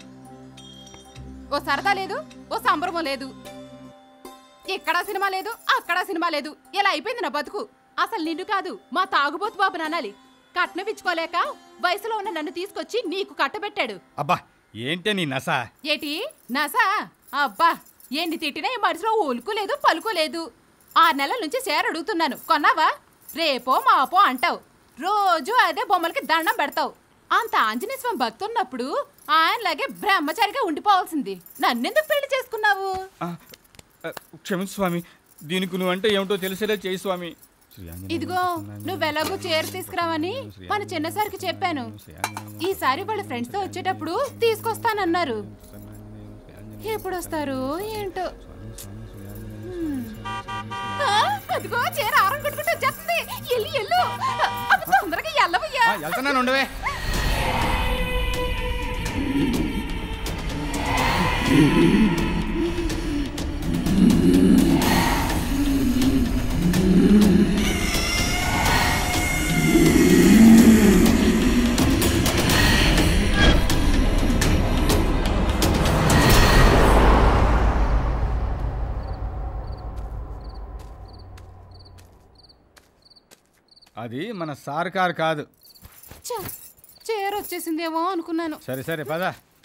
G: ఓ సరదా లేదు ఓ సంబరము లేదు ఇక్కడ సినిమా లేదు అక్కడ సినిమా లేదు ఇలా అయిపోయింది నా బతుకు అసలు నిన్ను కాదు మా తాగుబోతు బాబుని అనాలి కట్నం ఇచ్చుకోలేక వయసులో ఉన్న నన్ను తీసుకొచ్చి నీకు కట్టబెట్టాడు
J: అబ్బా ఏంటే నీ నస
G: ఏటి నాసా అబ్బా ఏంటి తిట్టినా ఈ మనిషిలో ఉలుకు లేదు పలుకు లేదు ఆరు నెలల నుంచి షేర్ అడుగుతున్నాను కొన్నావా రేపో మాపో అంటావు రోజు అదే బొమ్మలకి దండం పెడతావు అంత ఆంజనేయ స్వామి భక్తున్నప్పుడు ఆయనలాగే బ్రహ్మచారిగా ఉండిపోవాల్సింది నన్నెందుకు పెళ్లి చేసుకున్నావు
J: క్షమించు స్వామి దీనికి నువ్వంటే ఏమిటో తెలిసేలా చేయి స్వామి
G: ఇదిగో నువ్వెలాగో చీర తీసుకురావని మన చిన్నసారికి చెప్పాను ఈసారి వాళ్ళ ఫ్రెండ్స్ తో వచ్చేటప్పుడు తీసుకొస్తానన్నారు ఎప్పుడు వస్తారు ఏంటో హ్మ్. ఆ, అదిగో చీర ఆరం కొట్టుకుంటూ వచ్చేస్తుంది ఎల్లు ఎల్లు అబ్బ, తొందరగా ఎల్లవయ్యా
J: వెళ్తున్నాను ఉండవే అది మన సార్ కారు కాదు
G: ఛ, చీర వచ్చేసిందేమో అనుకున్నాను
J: సరే సరే పద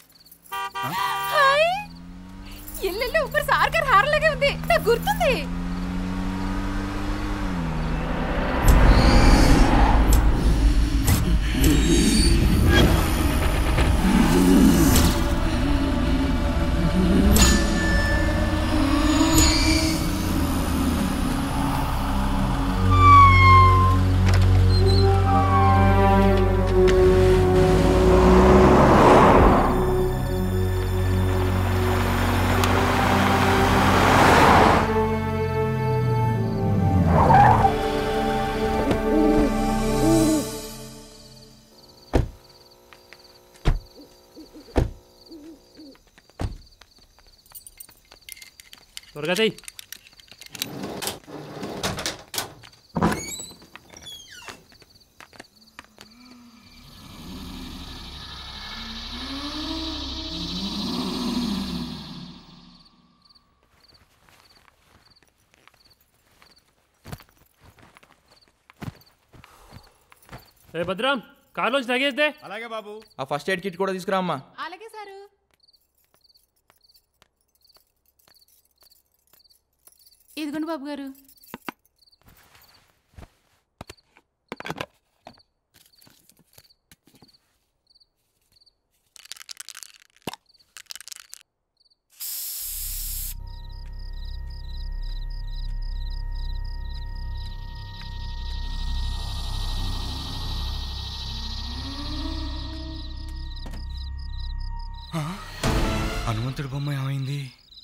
G: హాయ్ ఎల్లెల్లు ఇప్పుడు సార్ గారు హారలాగే ఉంది నాకు గుర్తుంది
N: త్వరగా చెయ్యి ఏ భద్రం కార్లోంచి తగేస్తే
J: అలాగే బాబు
L: ఆ ఫస్ట్ ఎయిడ్ కిట్ కూడా తీసుకురా అమ్మా
G: అలాగే సారు ఇదిగోండి బాబు గారు
J: హనుమంతుడి బొమ్మ ఏమైంది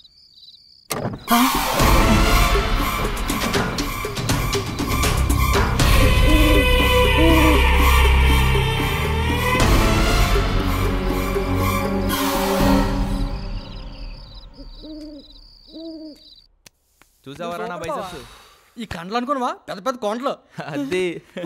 L: చూసావారా నా బైసెప్స్
S: ఈ కండ్లు అనుకున్నావా పెద్ద పెద్ద కొండలు
L: అదే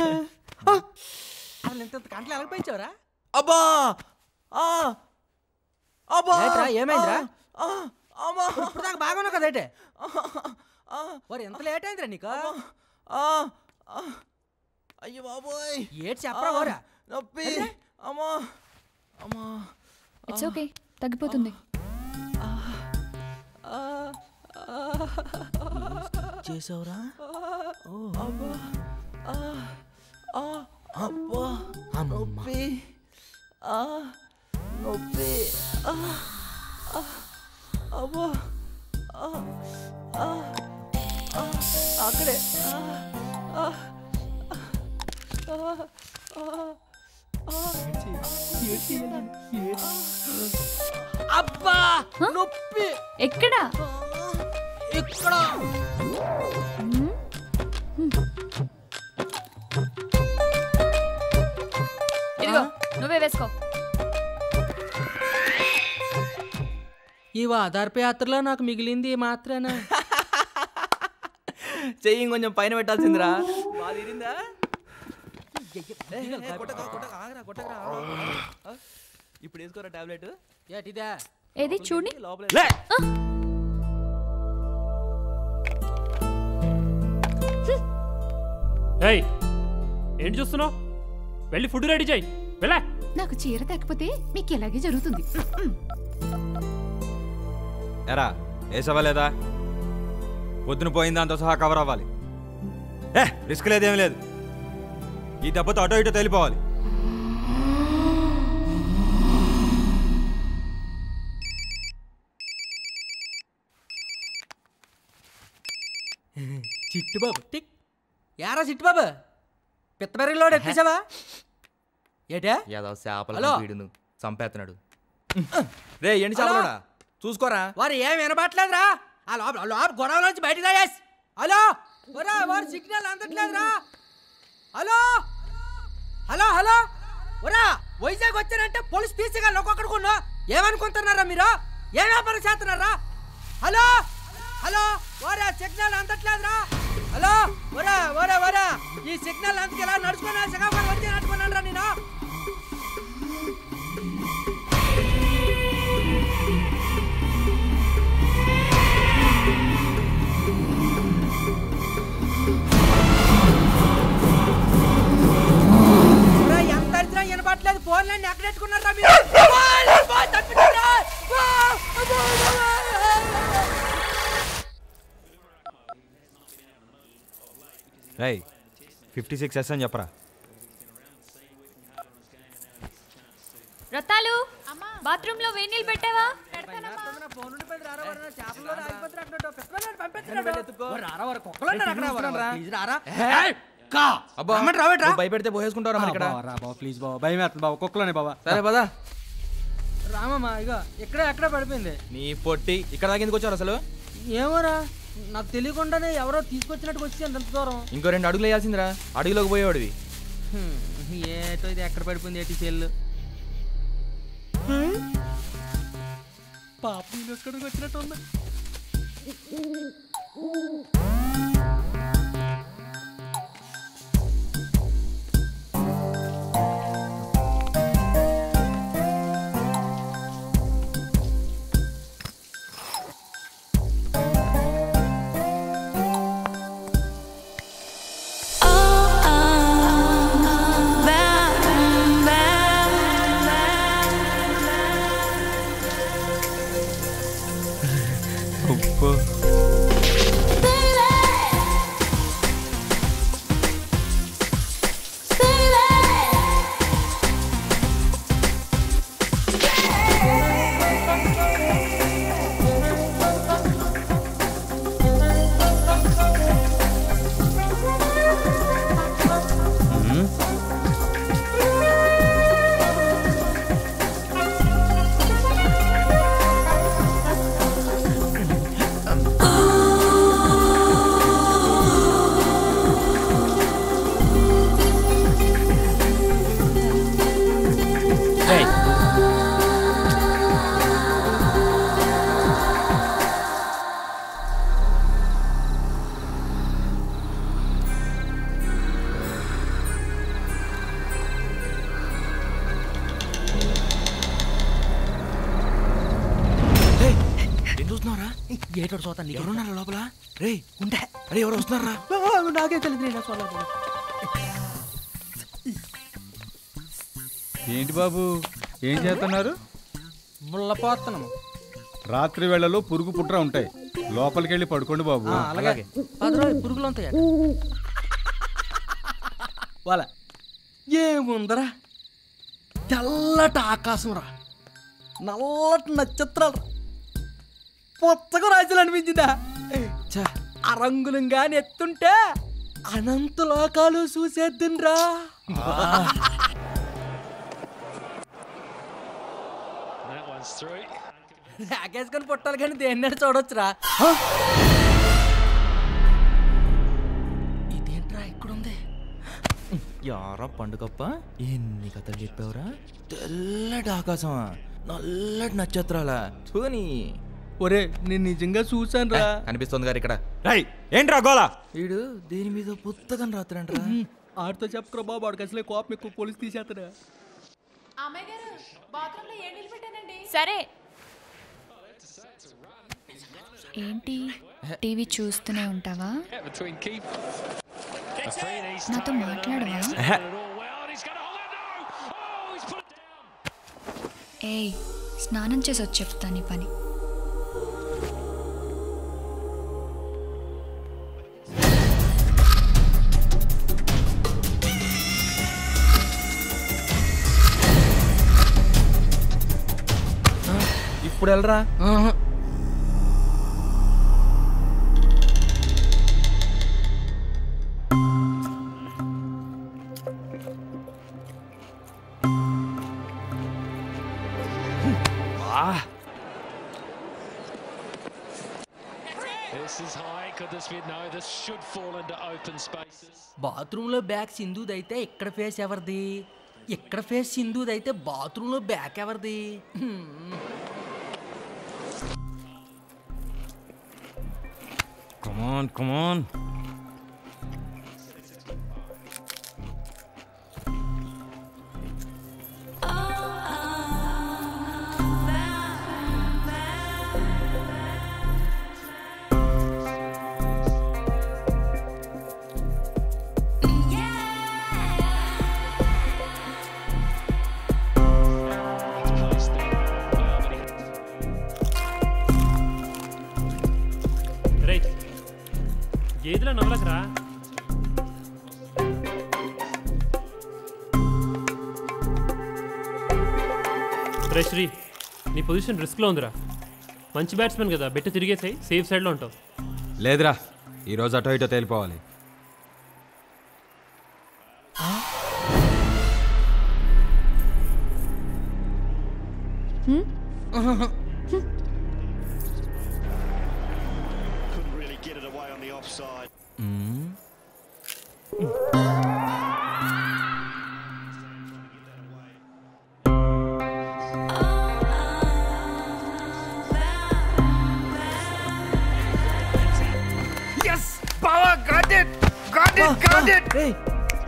S: అసలు ఇంత ఇంత కండ్లు ఎలా పెంచావరా
L: అబ్బా ఆ అబ్బా
S: ఏంట్రా, ఏమైందిరా?
L: ఆ, అమ్మా
S: ఇప్పుడు దాకా బాగున్నావు కదేటే మరి ఎంత లేట్ అయిందిరా నీకు
L: ఆ, ఆ. అయ్యో బాబోయ్
S: ఏటి చెప్పరా
L: ఆ,
S: ఓరా
L: నొప్పి అమ్మా అమ్మా
D: ఇట్స్ ఓకే తగ్గిపోతుంది
L: చేసావురా అబ్బా ఆ, ఆ, అబ్బా నొప్పి ఆ, నొప్పి ఆ, ఆ, అబ్బా ఆ, ఆ, ఆ, అక్కడే ఆ, ఆ, ఆ, ఆ,
S: అబ్బా నొప్పి
D: ఎక్కడా
S: ఇక్కడ
D: ఇదిగో నువ్వే వేసుకో
S: ఈ వాదార్ప యాత్రలో నాకు మిగిలింది ఈ మాత్రానా
L: చెయ్యి కొంచెం పైన పెట్టాల్సిందిరా బాగా తీరిందా ఇప్పుడు వేసుకోరా టాబ్లెట్
S: ఏటిదా
D: ఏది చూడి
L: లే
N: ఏయ్ ఏంటి చూస్తున్నావు వెళ్ళి ఫుడ్ రెడీ చేయి వెళ్ళా
G: నాకు చీర తగ్గిపోతే మీకు ఇలాగే జరుగుతుంది
I: ఎరా వేసావా లేదా పొద్దున పోయిన దాంతో సహా కవర్ అవ్వాలి ఏ రిస్క్ లేదేమీ లేదు ఈ దెబ్బతో అటో ఇటో తెలిపోవాలి
S: చిట్టుబాబు టిక్ యారా చిట్టుబాబు పిత్తబెర్రిలోడు ఎట్టేసావా ఏటే
L: ఏదో చేపల
S: హలో.
L: వీడును చంపేస్తున్నాడు రే ఏంటి చేపలోడా చూసుకోరా
S: వారు ఏం వినబట్లేదురా ఆ లోపల ఆ లోపల గొడవ నుంచి బయటికి రాయేస్ హలో ఒరా వారు సిగ్నల్ అందట్లేదురా హలో హలో హలో ఒరా వైజాగ్ వచ్చారంటే పోలీస్ తీసేగాలి ఒక్కొక్కడికున్నా ఏమనుకుంటున్నారా మీరు ఏ వ్యాపారం చేస్తున్నారా హలో హలో ఒరా సిగ్నల్ అందట్లేదురా హలో ఒరా ఒరా ఒరా ఈ సిగ్నల్ అందుకు ఇలా నడుచుకున్నా శ్రీకాకుళం వచ్చి నడుచుకున్నాను రా నేను ఒరా, ఎంత అరిచినా వినపట్లేదు ఫోన్లన్నీ ఎక్కడ పెట్టుకున్నారా మీరు ఫోన్, ఫోన్ తప్పించుకురా. Phone, phone, phone.
I: రై ఫిఫ్టీ సిక్స్ ఎస్ అని చెప్పరా
D: రత్తాలు బాత్రూమ్ లో వేడి నీళ్ళు పెట్టావా
L: అబ్బా
S: రమ్మంటే రావేట్రా?
L: నువ్వు భయపెడితే పోసేసుకుంటారా మరి ఇక్కడ
S: ప్లీజ్ బాబా భయం వేస్తుంది బాబా కుక్కలోనే బాబా
L: సరే పదా
S: రామమ్మా ఇక ఎక్కడ ఎక్కడ పడిపోయింది
L: నీ పొట్టి ఇక్కడ దాకా ఎందుకు వచ్చారు అసలు
S: ఏమోరా నాకు తెలియకుండానే ఎవరో తీసుకొచ్చినట్టు వచ్చాను ఎంత దూరం
L: ఇంకో రెండు అడుగులు వేయాల్సిందిరా అడుగులోకి పోయేవాడివి
S: హ్మ్, ఏటో ఇది ఎక్కడ పడిపోయింది ఏటి సెల్లు పాప నేను ఎక్కడికి వచ్చినట్టు ఉంది
L: ఏం చూస్తున్నారా
S: ఏటోడు చూతా నీకు
L: ఎవరున్నారా లోపల రే ఉంటే అరే ఎవరు వస్తున్నారా
S: నాకే తెలియదు నేను చూడలేదు
K: ఏంటి బాబు ఏం చేస్తున్నారు
S: ముళ్ళపోతున్నాము
K: రాత్రి వేళలో పురుగు పుట్ర ఉంటాయి లోపలికి వెళ్ళి పడుకోండి బాబు
S: ఆ, అలాగే పదరా పురుగులు ఉంటాయి వాళ్ళ ఏముందరా తెల్లటి ఆకాశం రా నల్లటి నక్షత్రాలు పొత్తగా రాజులు అనిపించిందా ఛ, ఆ రంగులు గాని ఎత్తుంటే అనంత లోకాలు చూసేద్దురా
O: one's through.
S: రాకేసుకొని పుట్టాలి కానీ దేన్ని చూడొచ్చురా ఇదేంట్రా ఇక్కడ ఉంది
L: యారా పండుగప్ప ఎన్ని కథలు చెప్పావురా తెల్లటి ఆకాశమా నల్లటి నక్షత్రాలా చూని
S: ఒరే నేను నిజంగా చూసాను రా
L: కనిపిస్తుంది గారు ఇక్కడ
I: రై ఏంట్రా గోలా
L: వీడు దేని మీద పుత్తకం రాత్రంట్రా
S: ఆడితో చెప్పకరా బాబు వాడికి అసలే కోపం ఎక్కువ పోలీస్ తీసేస్తారా
G: అమ్మాయి గారు బాత్రూంలో ఏ నీళ్ళు పెట్టానండి
D: సరే ఏంటి టీవీ చూస్తూనే ఉంటావా
O: Between Keith. Afraid he's
D: నాతో మాట్లాడవా ఏయ్ స్నానం చేసి వచ్చి చెప్తాను ఈ పని
L: ఇప్పుడు వెళ్ళరా
O: This is high. Could this be? No, this should fall into open spaces.
S: బాత్రూంలో బ్యాగ్ సింధుదైతే ఇక్కడ ఫేస్ ఎవరిది ఇక్కడ ఫేస్ సింధుదైతే బాత్రూంలో బ్యాగ్ ఎవరిది హ్మ్.
I: కమాన్ కమాన్
N: రైట్ గేదెల నవలకరా రే శ్రీ నీ పొజిషన్ రిస్క్లో ఉందిరా మంచి బ్యాట్స్మెన్ కదా బెట్టు తిరిగేసాయి సేఫ్ సైడ్లో ఉంటావు
I: లేదురా ఈరోజు అటో ఇటో తేలిపోవాలి
B: Couldn't really get it away on the offside.
J: Yes! Power! Got it! Got it! Got it!
L: Hey!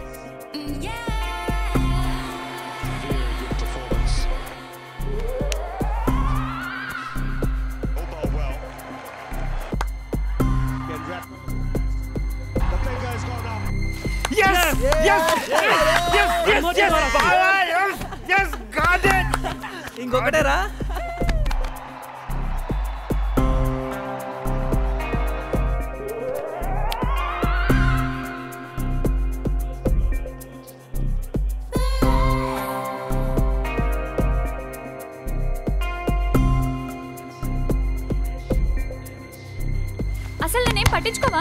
J: Yes! Yes! Yes! Yes! Yes! Yes! Power! Yes! Yes! Got it!
S: ఇంకొకటేరా
D: అసలు నేనేం పట్టించుకోవా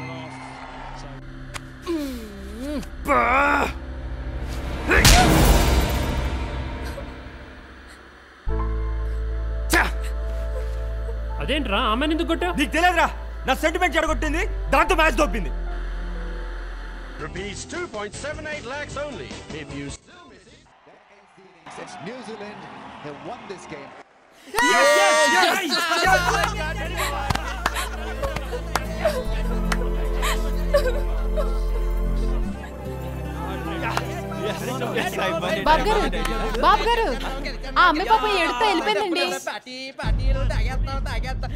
N: అదేంట్రా ఆమె ఎందుకు కొట్టా
I: నీకు తెలియదురా నా సెంటిమెంట్ చెడగొట్టింది దాంతో మ్యాచ్ దొబ్బింది
B: Rupees 2.78 lakhs only. If you still miss it,
M: Since New Zealand have won this game.
G: బాబు గారు బాబు గారు ఆ అమ్మాయి పాప ఎడుతా వెళ్ళిపోయిందండి
S: పార్టీ పార్టీలు తాగేస్తాం తాగేస్తాం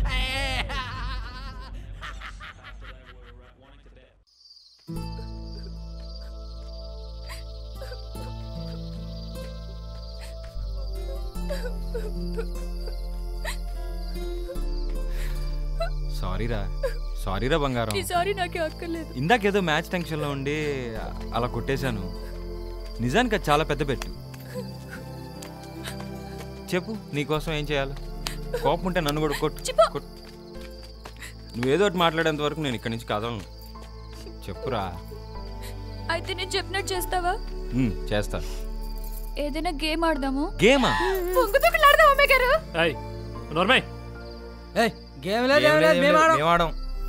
I: సారీరా సారీరా బంగారం
D: సారీ నాకే అక్కర్లేదు
I: ఇందాకేదో మ్యాచ్ టెన్షన్లో ఉండి అలా కొట్టేశాను నిజానికి అది చాలా పెద్ద పెట్టు చెప్పు నీకోసం ఏం చేయాలి కోపం ఉంటే నన్ను కూడా కొట్టు కొట్టు. నువ్వేదో ఒకటి మాట్లాడేంత వరకు నేను ఇక్కడి నుంచి కదలను చెప్పురా
D: అయితే నేను చెప్పినట్టు చేస్తావా
I: ఉమ్, చేస్తా
D: ఏదైనా గేమ్ ఆడదాము
I: గేమా
D: పొంగుతూకులాడదాం
G: మమ్మీ గారు
N: ఏయ్ నోర్మయ్
S: ఏయ్ గేమ్ లేదు ఏం లేదు మేము ఆడం
L: మేము ఆడం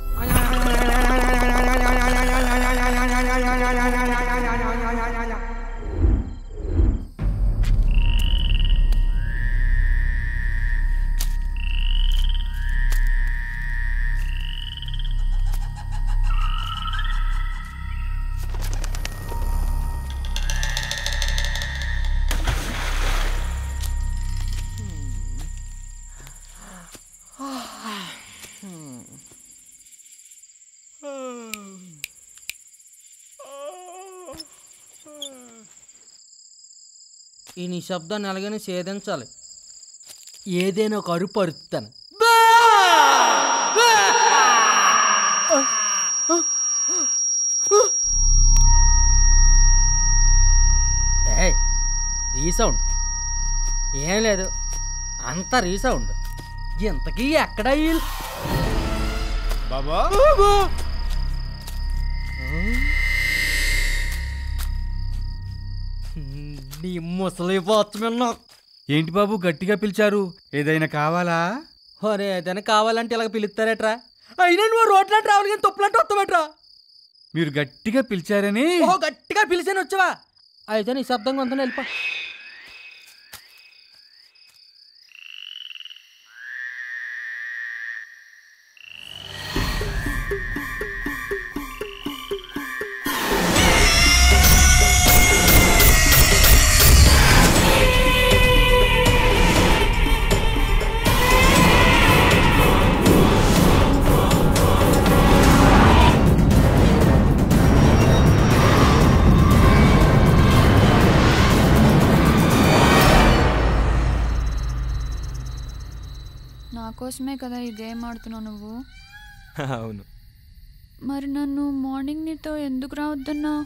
S: ఈ నిశ్శబ్దాన్ని ఎలాగైనా ఛేదించాలి ఏదైనా ఒక అరుపు అరుస్తాను ఏయ్ రీసౌండ్ ఏం లేదు అంత రీసౌండ్ ఇంతకీ ఎక్కడ వీళ్ళు
K: బాబా
S: నీ ముసలి వాచ్మెన్
K: ఏంటి బాబు గట్టిగా పిలిచారు ఏదైనా కావాలా
S: ఒరే ఏదైనా కావాలంటే ఇలాగ పిలుస్తారేట్రా అయినా నువ్వు రోడ్లంటే రావాలి కానీ తప్పులంటే వస్తావేట్రా
K: మీరు గట్టిగా పిలిచారని
S: ఓ గట్టిగా పిలిచాను వచ్చావా అయితే నీ శబ్దంగా ఉందని వెళ్ళిపో
D: నా కోసమే కదా ఈ గేమ్ ఆడుతున్నావు నువ్వు
I: అవును
D: మరి నన్ను మార్నింగ్ నీతో ఎందుకు రావద్దన్నావు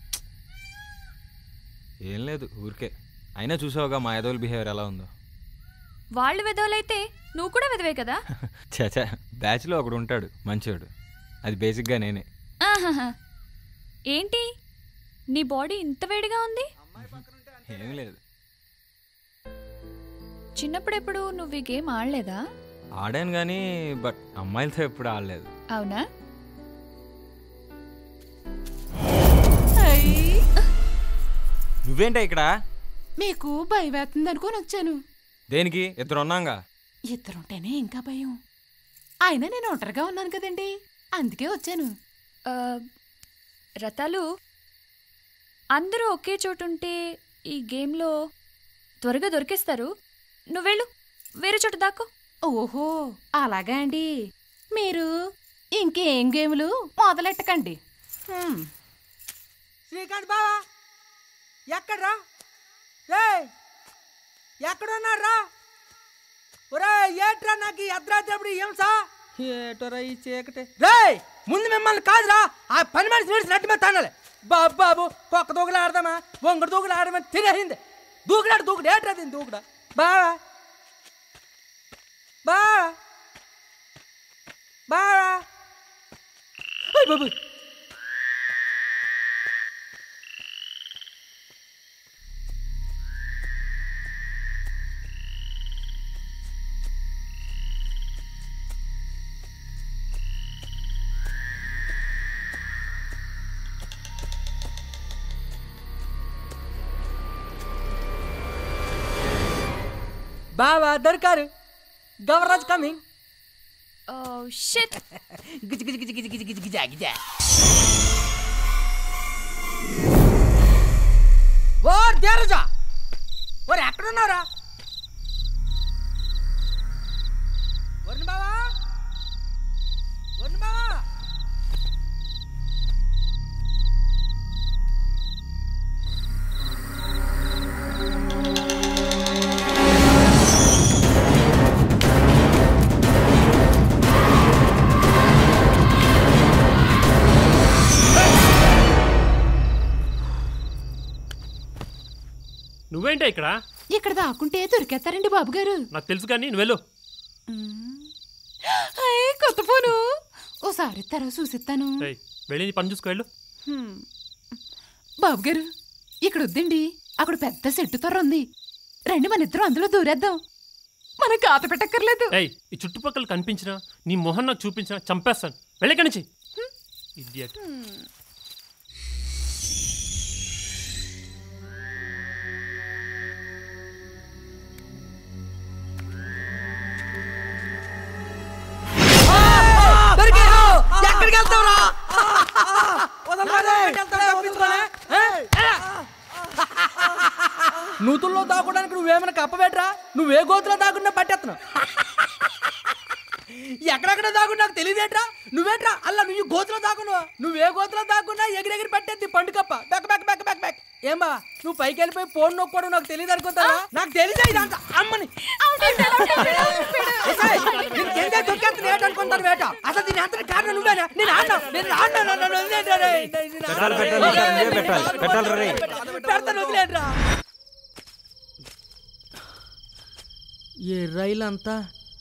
I: ఏం లేదు ఊరికే అయినా చూసావుగా మా ఎదోల్ బిహేవియర్ ఎలా ఉందో
D: వాళ్ళు విధవలైతే నువ్వు కూడా విధవే కదా
I: చచా బ్యాచ్లో ఒకడు ఉంటాడు మంచివాడు అది బేసిక్గా నేనే
D: ఆహాహా. ఏంటి నీ బాడీ ఇంత వేడిగా ఉంది
I: ఏం లేదు
D: చిన్నప్పుడెప్పుడు నువ్వు ఈ గేమ్ ఆడలేదా
I: ఆడాను కానీ బట్ అమ్మాయిలతో ఎప్పుడు ఆడలేదు
D: అవునా
I: నువ్వేంటా ఇక్కడ
G: మీకు భయం వేస్తుంది అనుకొని వచ్చాను
I: దేనికి ఇద్దరు ఉన్నాగా
G: ఇద్దరుంటేనే ఇంకా భయం అయినా నేను ఒంటరిగా ఉన్నాను కదండి అందుకే వచ్చాను
D: ఆ, రథాలు అందరూ ఒకే చోటుంటే ఈ గేమ్లో త్వరగా దొరికేస్తారు నువ్వెళ్ళు వేరే చోట దాక్కో
G: ఓహో అలాగా అండి మీరు ఇంకేం గేములు మొదలెట్టకండి హ్మ్.
S: శ్రీకాంత్ బావా ఎక్కడ్రా రే ఎక్కడున్నారా ఒరే ఏట్రా నాకు ఈ అర్ధరాత్రి హింస ఏటోరా ఈ చీకటి రే ముందు మిమ్మల్ని కాదురా ఆ పని మనిషి విడిచి నట్టి మీద తానాలి బాబు బాబు కుక్క దూకులు ఆడదామా వంగడు దూకులు ఆడమా తినేసింది దూకులాడు దూకుడు ఏట్రా దీని దూకుడా బావా బావా బావా అయ్ బాబు బావా దొరికారు గవర్రాజ్ కమింగ్
D: ఓ షిట్
S: గిజి గిజి గిజి గిజి గిజి గిజి గిజా గిజా ఓ దేరజా ఓరే ఎక్కడున్నారా వరుణ్ బావా వరుణ్ బావా
N: నువ్వేంటా ఇక్కడ
G: ఇక్కడ దాక్కుంటే దొరికేస్తారండి బాబు గారు
N: నాకు తెలుసు కానీ నువ్వు వెళ్ళు
G: అయ్య, కొత్త ఫోను ఓసారి ఇస్తారా చూసిస్తాను
N: ఏయ్, వెళ్ళి నీ పని చూసుకో వెళ్ళు
G: హ్మ్. బాబు గారు ఇక్కడ వద్దండి అక్కడ పెద్ద సెట్టు తొర్ర ఉంది రండి మన ఇద్దరం అందులో దూరేద్దాం మనం కాత పెట్టక్కర్లేదు
N: ఏయ్ ఈ చుట్టుపక్కల కనిపించినా నీ మొహం నాకు చూపించినా చంపేస్తాను వెళ్ళక్కడి నుంచి ఇడియట్
S: దొరికావు! ఎక్కడికి వెళ్తావురా నూతుల్లో దాక్కోడానికి నువ్వేమైనా కప్పబెట్రా నువ్వే గోతులో దాక్కున్నా పట్టేస్తున్నావు ఎక్కడెక్కడ దాగు నాకు తెలియదేట్రా నువ్వేట్రా అలా నువ్వు గోతులో దాక్కున్నావు నువ్వే గోతులో దాక్కున్నా ఎగిరెగిరి పట్టేది పండు కప్ప బెక్క బెక్క బెక్క బెక్క బెక్క ఏమా నువ్వు పైకి వెళ్ళిపోయి ఫోన్ నొక్కోవడం నాకు తెలియదు అనుకుంటావా నాకు తెలిసే ఇదంతా అమ్మని ఏయ్, నేను కింద తొక్కేస్తాను ఏంటనుకుంటాను వేట అసలు దీని అంతటి కారణం నువ్వేనా నేను ఆడినా నేను ఆడినా నన్ను వదిలేండి రే. నేను
I: పెట్టాలి పెట్టాలి సార్, నువ్వే పెట్టాలి పెట్టాలి రే
S: పెడతాను వదిలేండిరా ఏ రైలు అంతా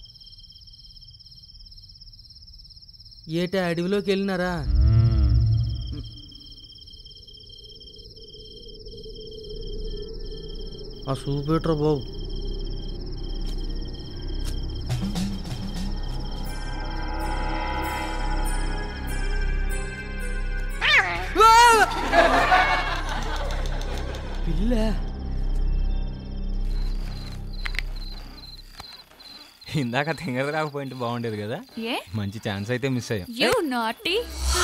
S: ఏటా అడవిలోకి వెళ్ళినారా ఆ చూపెట్రా బాబు పిల్ల
I: ఇందాక తింగర రాకపోయింటే బాగుండేది కదా
D: ఏ
I: మంచి ఛాన్స్ అయితే మిస్ అయ్యాం
D: యూ నాటీ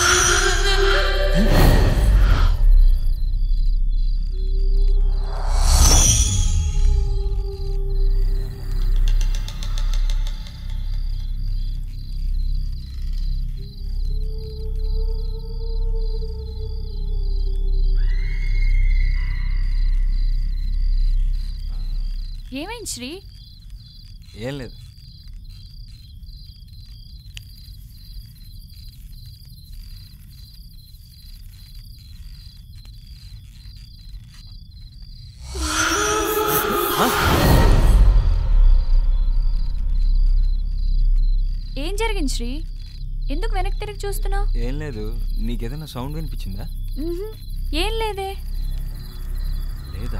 D: ఏమైంది శ్రీ
I: ఏం లేదు
D: ఏం జరిగింది శ్రీ ఎందుకు వెనక్కి తిరిగి చూస్తున్నావు
I: ఏం లేదు నీకేదైనా సౌండ్ వినిపించిందా
D: ఏం లేదే
I: లేదా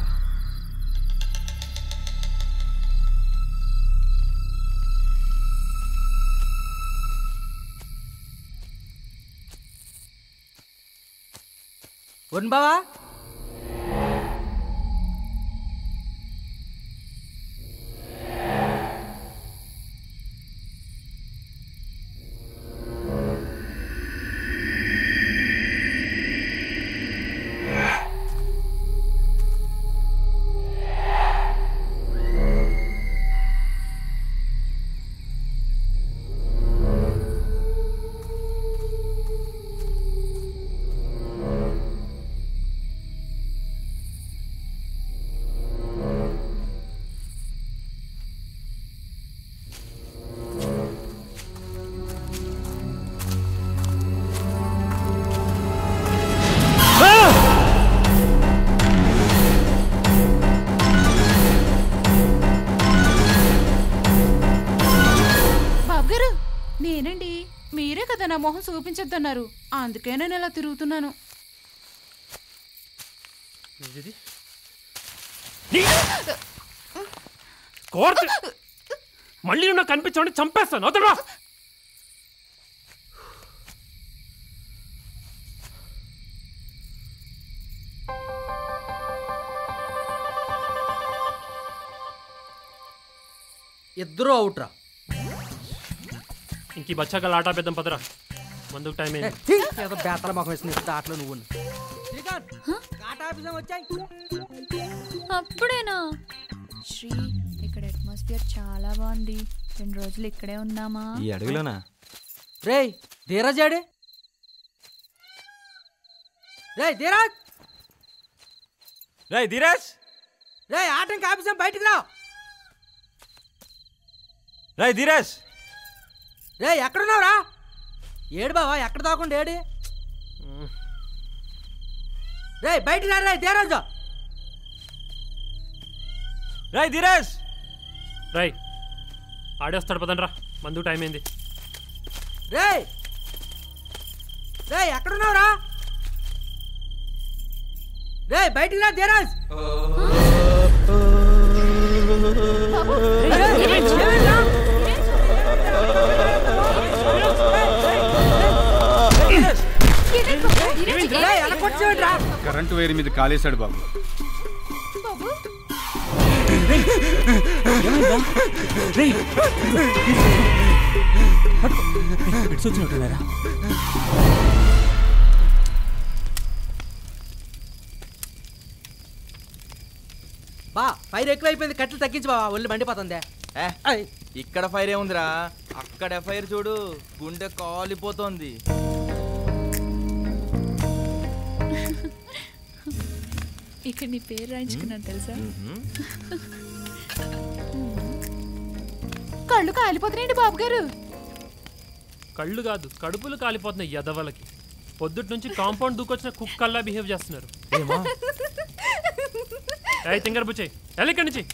S: వరుణ్ బావా
G: బాబు గారు నేనండి మీరే కదా నా మొహం చూపించొద్దన్నారు అందుకే నేను ఇలా తిరుగుతున్నాను
N: కోర్టు మళ్ళీ నువ్వు నాకు కనిపించండి చంపేస్తాను వదలరా
S: ఇద్దరు అవుట్రా
N: ఇంక ఈ బచ్చాకల్ ఆట పెద్దాం పదరా మందుకు టైం
S: ఏ,
N: అయింది
S: ఛీ, ఏదో బేతల మొఖం వేసిన ఆటలో నువ్వు వచ్చాయి
D: అప్పుడేనా శ్రీ ఇక్కడ అట్మాస్ఫియర్ చాలా బాగుంది రెండు రోజులు ఇక్కడే ఉందామా
I: ఈ అడవిలోనా
S: రేయ్ ధీరజ్ ఏడి రేయ్ ధీరజ్
I: రే ధీరజ్
S: రేయ్ ఆటం కాపిసాం బయటికి రా
I: రే ధీరజ్
S: రేయ్ ఎక్కడున్నావురా ఏడు బావా ఎక్కడ దాకుండా ఏడి రేయ్ బయటికి రా రేయ్ ధీరజ్
I: రే ధీరజ్
N: రై ఆడేస్తాడు పదండ్రా మందుకు టైం అయింది
S: రేయ్ రేయ్ ఎక్కడున్నావురా రేయ్ బయటికి రా ధీరజ్
D: బాబు, రేయ్, ఏమైంది?
S: రేయ్, ఎలా కొట్టేసావురా?
K: కరెంటు వైర్ మీద కాలేశాడు బాబు
G: బాబు
V: వచ్చినట్టున్నారా
S: బా ఫైర్ ఎక్కువ అయిపోయింది కట్టెలు తగ్గించి బా ఒళ్ళు మండిపోతుందే
L: ఏ, ఇక్కడ ఫైర్ ఏముందిరా అక్కడ ఫైర్ చూడు గుండె కాలిపోతోంది
D: ఇక్కడ నీ పేరు రాయించుకున్నాను తెలుసా
G: కళ్ళు కాలిపోతున్నాయండి బాబు గారు
N: కళ్ళు కాదు కడుపులు కాలిపోతున్నాయి ఎదవలకి పొద్దుటి నుంచి కాంపౌండ్ దూకొచ్చిన కుక్కల్లా బిహేవ్ చేస్తున్నారు ఏయ్ తింగర్ బుచ్చయ్ ఎలా ఇక్కడి నుంచి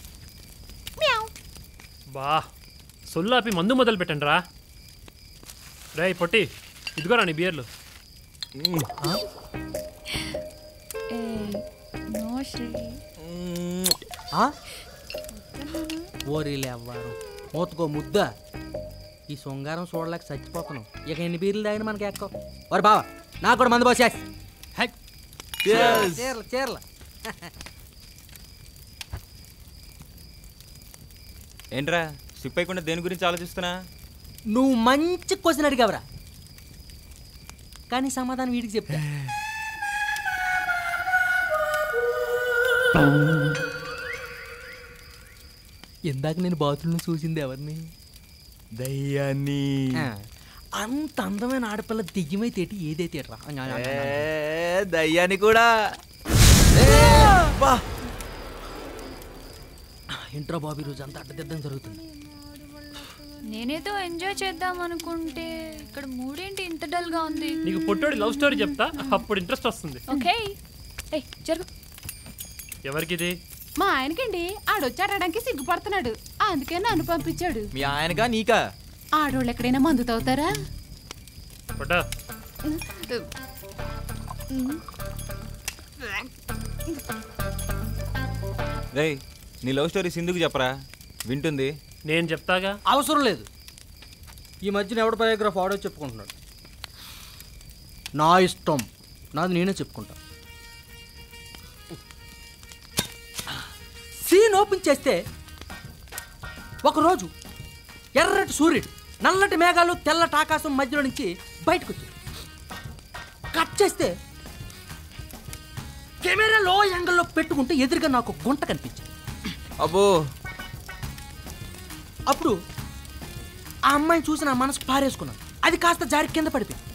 N: బా సొల్లాపి మందు మొదలు పెట్టండి రా రేయ్ పొట్టి ఇదిగోరా నీ బియర్లు
D: ఏయ్, నో శ్రీ
S: ఆ? ఓరి లేవ్వారు మూతకో ముద్ద ఈ శృంగారం చూడలేక చచ్చిపోతున్నాం ఇక ఎన్ని బీర్లు తాగిన మనకి ఎక్కో ఓరి బావా నాకు కూడా మందు పోసేస్ చీరల చీరల
I: ఏంట్రా షిప్ అయ్యకుండా దేని గురించి ఆలోచిస్తున్నా
S: నువ్వు మంచి క్వశ్చన్ అడిగావురా కానీ సమాధానం వీడికి చెప్తా ఇందాక నేను బాత్రూంలో చూసింది ఎవరిని
L: దయ్యాన్ని
S: ఆ, అంత అందమైన ఆడపిల్ల దెయ్యమై తేటి ఏదైతే రా
L: ఏ, దయ్యాన్ని కూడా
S: ఇంట్రో బాబు రోజు అంతా అడ్డదిద్దం జరుగుతుంది
D: నేనేదో ఎంజాయ్ చేద్దాం అనుకుంటే ఇక్కడ మూడేంటి ఇంత డల్ గా ఉంది
N: నీకు పొట్టోడి లవ్ స్టోరీ చెప్తా అప్పుడు ఇంట్రెస్ట్ వస్తుంది
D: ఓకే ఏయ్ జరుగు
N: ఎవరికిది
G: మా ఆయనకండి ఆడొచ్చాడడానికి సిగ్గుపడుతున్నాడు అందుకే నన్ను పంపించాడు
L: మీ ఆయనగా నీకా
G: ఆడోళ్ళు ఎక్కడైనా మందు తాగుతారా
N: పొట్టా
I: రేయ్ నీ లవ్ స్టోరీ సింధుకు చెప్పరా వింటుంది
N: నేను చెప్తాగా
S: అవసరం లేదు ఈ మధ్యన ఎవడ బయోగ్రాఫ్ ఆడో చెప్పుకుంటున్నాడు నా ఇష్టం నాది నేనే చెప్పుకుంటా సీన్ ఓపెన్ చేస్తే ఒకరోజు ఎర్రటి సూర్యుడు నల్లటి మేఘాలు తెల్లటి ఆకాశం మధ్యలో నుంచి బయటకు వచ్చింది కట్ చేస్తే కెమెరా లో యాంగిల్లో పెట్టుకుంటే ఎదురుగా నాకు ఒక గుంట కనిపించింది
L: అబ్బో
S: అప్పుడు ఆ అమ్మాయిని చూసి నా మనసు పారేసుకున్నాను అది కాస్త జారి కింద పడిపోయింది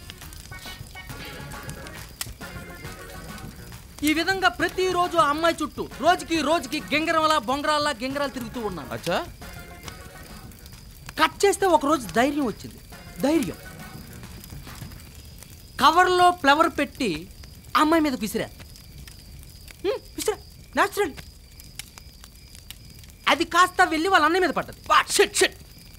S: ఈ విధంగా ప్రతిరోజు ఆ అమ్మాయి చుట్టూ రోజుకి రోజుకి గింగరంలా బొంగరాల్లా గింగరాలు తిరుగుతూ ఉన్నాను
L: అచ్చా
S: కట్ చేస్తే ఒక రోజు ధైర్యం వచ్చింది ధైర్యం కవర్లో ఫ్లవర్ పెట్టి ఆ అమ్మాయి మీద విసిరా హ్మ్, విసిరా న్యాచురల్ అది కాస్త వెళ్ళి వాళ్ళ అన్నయ్య మీద పడ్డది వా, షిట్ షిట్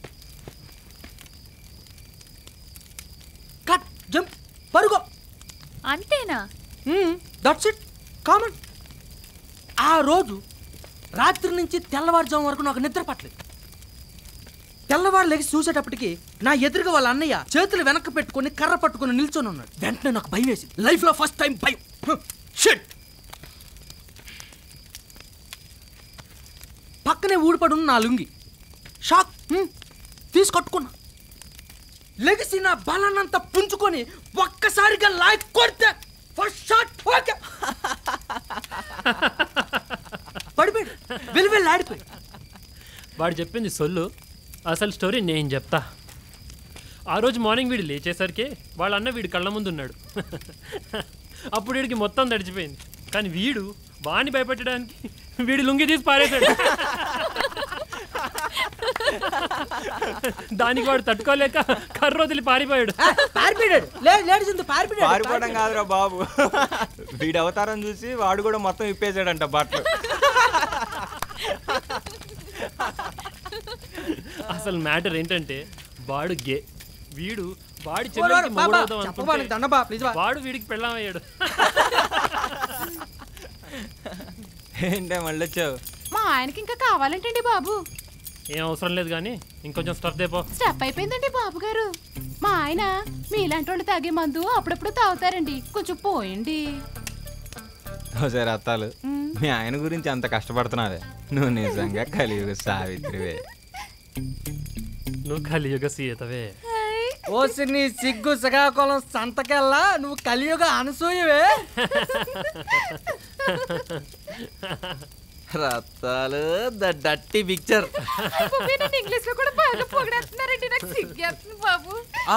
S: కట్ జంప్ పరుగో
D: అంతేనా
S: దట్స్ ఇట్ కామన్ ఆ రోజు రాత్రి నుంచి తెల్లవారుజాము వరకు నాకు నిద్ర పట్టలేదు తెల్లవారు లెగిసి చూసేటప్పటికి నా ఎదురుగా వాళ్ళ అన్నయ్య చేతులు వెనక్కి పెట్టుకొని కర్ర పట్టుకొని నిల్చొని ఉన్నాడు వెంటనే నాకు భయం వేసింది లైఫ్ లో ఫస్ట్ టైం భయం షిట్ పక్కనే ఊడిపడి ఉన్న నా లుంగి షాక్ హ్మ్, తీసి కట్టుకున్నా లెగిసి నా బలాన్నంతా పుంజుకొని ఒక్కసారిగా లాక్ కొడితే ఫస్ట్ షాట్ ఓకే పడిపోయాడు వెళ్ళి వెళ్ళి ఆడిపోయి
N: వాడు చెప్పింది సొల్లు అసలు స్టోరీ నేను చెప్తా ఆ రోజు మార్నింగ్ వీడు లేచేసరికి వాళ్ళ అన్న వీడి కళ్ళ ముందు ఉన్నాడు అప్పుడు వీడికి మొత్తం తడిచిపోయింది కానీ వీడు వాణ్ణి భయపెట్టడానికి వీడి లుంగి తీసి పారేశాడు దానికి వాడు తట్టుకోలేక కర్ర వదిలి పారిపోయాడు
S: పారిపోయాడు లేదు లేడీసింది పారిపోయాడు
I: పారిపోవడం కాదురా బాబు వీడి అవతారం చూసి వాడు కూడా మొత్తం ఇప్పేసాడంట బట్టలు
N: అసలు మ్యాటర్ ఏంటంటే వాడు గే వీడు వాడి
S: ఓ,
N: చెల్లెలికి
S: బాబా,
N: మొగుడవుదాం
S: చెప్పబా, నీకు దండం బా, ప్లీజ్ బా.
N: వాడు వీడికి పెళ్ళామయ్యాడు
I: ఏంటే మళ్ళీ వచ్చావు
G: మా ఆయనకి ఇంకా కావాలంటండి బాబు
N: ఏం అవసరం లేదు కానీ ఇంకొంచెం స్టఫ్ దేపో
G: స్టెప్ అయిపోయిందండి బాబు గారు మా ఆయన మీలాంటి వాళ్ళు తాగే మందు అప్పుడప్పుడు తాగుతారండి కొంచెం పోయండి
I: ఒకసారి అత్తాలు మీ ఆయన గురించి అంత కష్టపడుతున్నావే నువ్వు నిజంగా కలియుగ సావిత్రివే
N: నువ్వు కలియుగ సీతవే
S: ఓసి నీ సిగ్గు శ్రీకాకుళం సంతకెళ్ళా నువ్వు కలియుగ అనసూయవే
L: రత్తాలు ద డట్టి పిక్చర్
G: ఇంగ్లీష్ లో కూడా బాగా పొగడేస్తున్నారండి నాకు సిగ్గేస్తుంది బాబు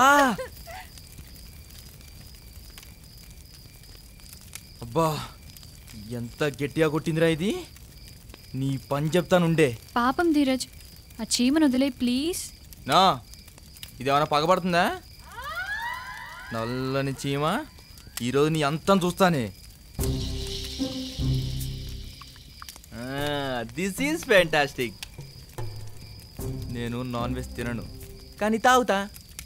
L: అబ్బా ఎంత గట్టిగా కొట్టిందిరా ఇది నీ పని చెప్తానుండే
D: పాపం ధీరజ్ ఆ చీమను వదిలే ప్లీజ్
L: నా ఇదేమైనా పగబడుతుందా నల్లని చీమ ఈరోజు నీ అంతం చూస్తానే దిస్ ఈజ్ ఫ్యాంటాస్టిక్ నేను నాన్ వెజ్ తినను కానీ తాగుతా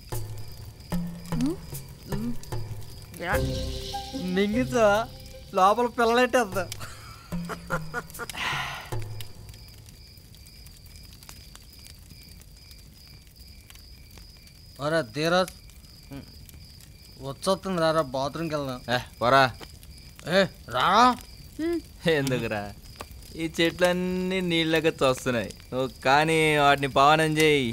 S: మింగిసా లోపల పిల్లలెట్టేద్దా ఒరే ధీరజ్ వచ్చొస్తుంది రారా బాత్రూమ్కి వెళ్దాం
L: ఏ వరా
S: ఏ రా
L: ఎందుకురా ఈ చెట్లన్నీ నీళ్ళగా చస్తున్నాయి నువ్వు కానీ వాటిని పవనం చేయి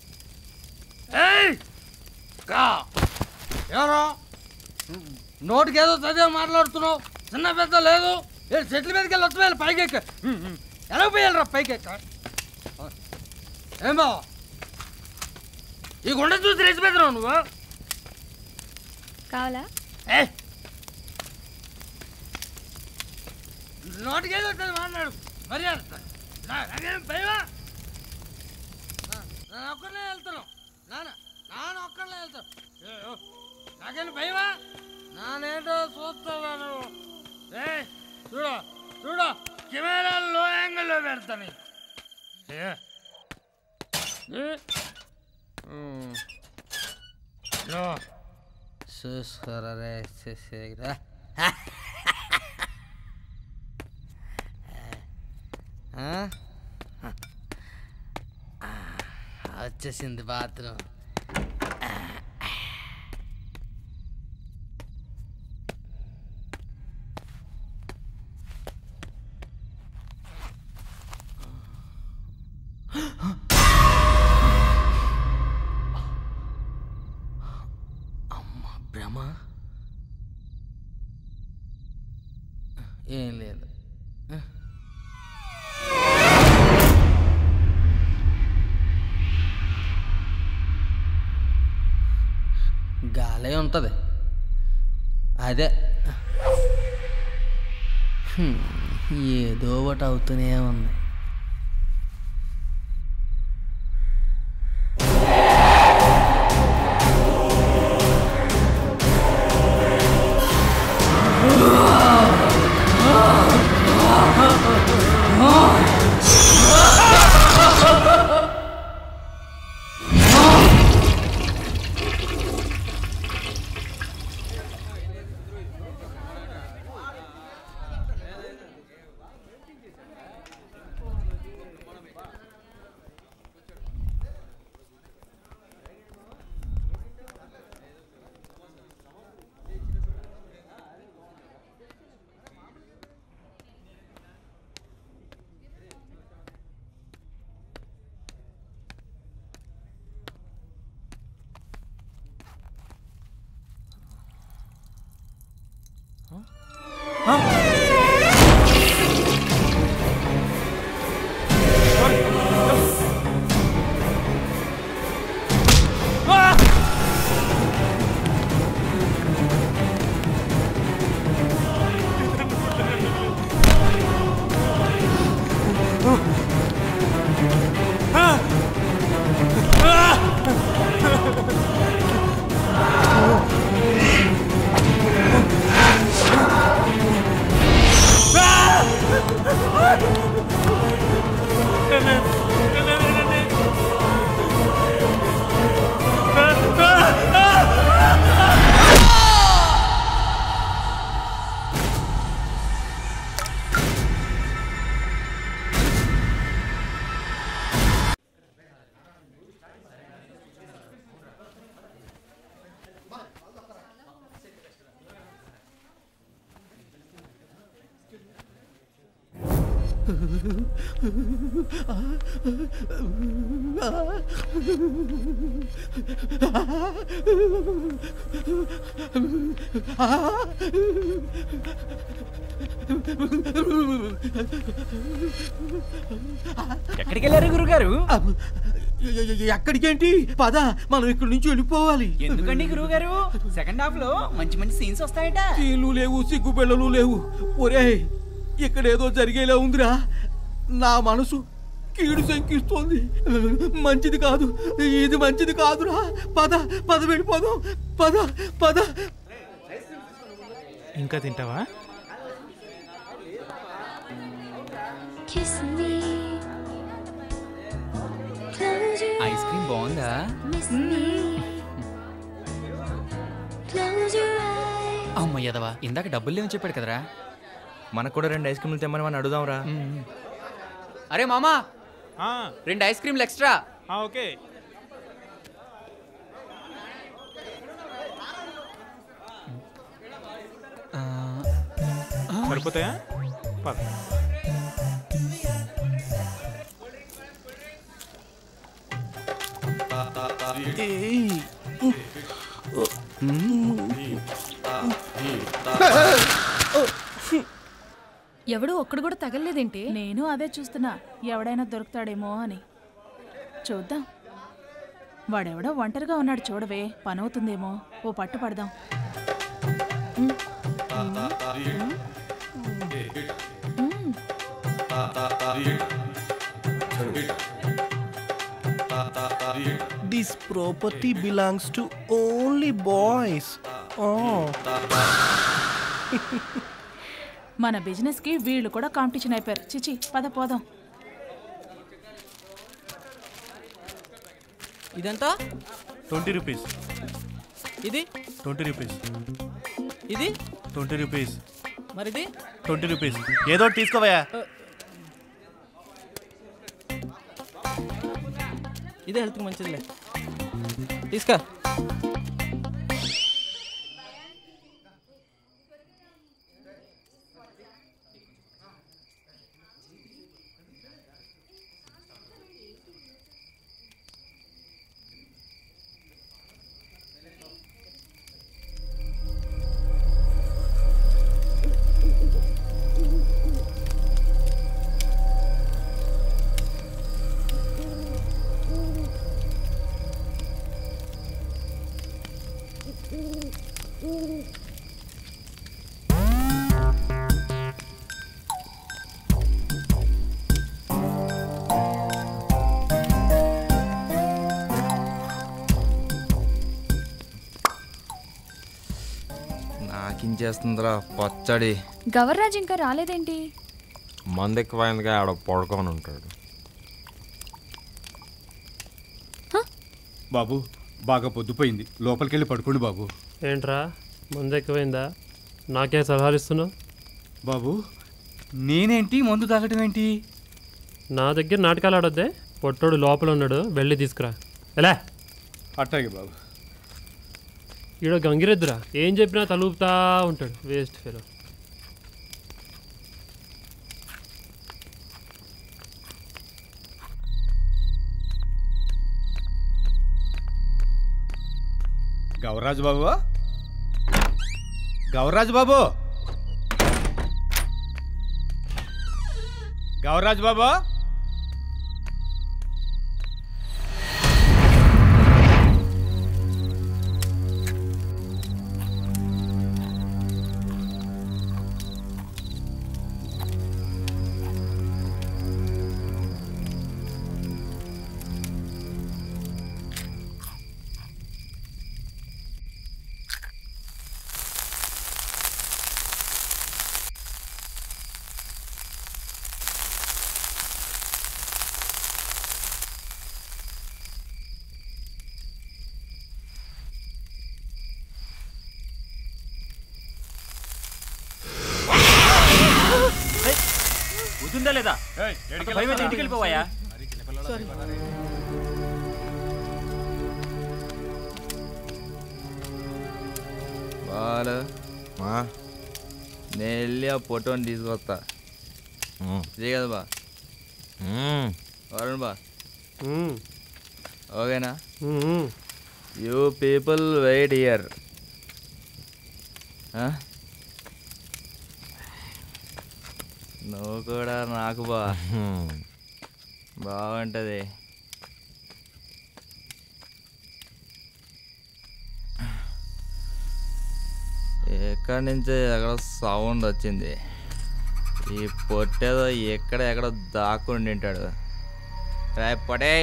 S: ఎవరో నోటికి ఏదో చదివా మాట్లాడుతున్నావు చిన్న పెద్ద లేదు ఏ చెట్ల మీదకి వెళ్ళి వచ్చి పైకి ఎక్క ఎలా పోయాలరా పైకి ఎక్క ఏం బావ ఈ గుండె చూసి రెచ్చిపోతున్నావు నువ్వు
D: కావాలా
S: ఏ నోటికి ఏదో చదివి మాట్లాడు మర్యాద నా- నాకేం భయమా నా- నేను ఒక్కనే వెళ్తున్నాను నాన్న నాన్న ఒక్కనే వెళ్తాను ఏ, ఓ, నాకేం భయమా నానేంటో చూస్తావా నువ్వు ఏ చూడు చూడు కెమెరా లో యాంగిల్లో పెడతాను ఏ ఏ? ఉమ్. నో చూసుకోరా రే చూసేరా ఆ? ఆ, వచ్చేసింది బాత్రూమ్ అమ్మ భ్రమ ఏం లేదు గాలే ఉంటుంది అదే హ్మ్, ఏదో ఒకటి అవుతూనే ఉంది
B: Ah!
A: ఎక్కడికి వెళ్ళారు గురుగారు
E: ఎక్కడికేంటి పద మనం ఇక్కడి నుంచి వెళ్ళిపోవాలి
A: ఎందుకండి గురుగారు సెకండ్ హాఫ్ లో మంచి మంచి సీన్స్ వస్తాయట
E: సీన్లు లేవు సిగ్గు పిల్లలు లేవు ఒరే ఇక్కడేదో జరిగేలా ఉందిరా నా మనసు కీడు శంకిస్తోంది మంచిది కాదు ఇది మంచిది కాదురా పద పద వెళ్ళిపోదాం పద పద
P: ఇంకా తింటావా
A: ఐస్ క్రీమ్ బాగుందా అమ్మ యదవా ఇందాక డబ్బులు లేవని చెప్పాడు కదరా
L: మనకు కూడా రెండు ఐస్ క్రీమ్లు తెమ్మని మనం అడుగుదాం రా
A: అరే మామా రెండు ఐస్ క్రీమ్లు ఎక్స్ట్రా
P: ఓకే సరిపోతాయా పద
H: ఎవడు ఒక్కడు కూడా తగలలేదేంటి
D: నేను అదే చూస్తున్నా ఎవడైనా దొరుకుతాడేమో అని చూద్దాం వాడెవడో ఒంటరిగా ఉన్నాడు చూడవే పనవుతుందేమో ఓ పట్టు పడదాం
C: This property belongs to only boys. Oh.
D: మన బిజినెస్ కి వీళ్ళు కూడా కాంపిటీషన్ అయిపోయారు చిచి పద పోదాం
S: ఇదెంత
C: ట్వంటీ రూపీస్
S: ఇది
C: ట్వంటీ రూపీస్
S: ఇది
C: ట్వంటీ రూపీస్
S: మరిది
C: ట్వంటీ రూపీస్ ఏదో ఒకటి తీసుకోవయ్యా
S: ఇదే హెల్త్కి మంచిదిలే తీసుకో
L: నాకించేస్తుందిరా పచ్చడి
D: గవర్రాజ్ ఇంకా రాలేదేంటి
I: మంది ఎక్కువైందిగా ఆడ పడుకొని ఉంటాడు
K: బాబు బాగా పొద్దుపోయింది లోపలికి వెళ్ళి పడుకోండి బాబు
N: ఏంట్రా మందు ఎక్కువైందా నాకే సలహాలు ఇస్తున్నావు
K: బాబు నేనేంటి మందు తాగటం ఏంటి
N: నా దగ్గర నాటకాలు ఆడొద్దే పొట్టోడు లోపల ఉన్నాడు వెళ్ళి తీసుకురా ఎలా
K: అట్టాగే బాబు
N: ఈడో గంగిరెద్దురా ఏం చెప్పినా తలూపుతా ఉంటాడు వేస్ట్ ఫెలో
K: గౌరాజు బాబు గౌరాజు బాబు గౌరాజు బాబు
V: గుర్తుందా లేదా అంత భయం అయితే ఇంటికి వెళ్ళిపోవాయా
L: బాలు మా నేను వెళ్ళి ఆ ఫోటోని తీసుకొస్తా ఇదే కదా బా వరుణ్ బా ఓకేనా యూ పీపుల్ వెయిట్ ఇయర్ నువ్వు కూడా నాకు బా బాగుంటుంది ఎక్కడి నుంచో ఎక్కడ సౌండ్ వచ్చింది ఈ పొట్టేదో ఎక్కడ ఎక్కడ దాక్కుండి ఉంటాడు రే పొటే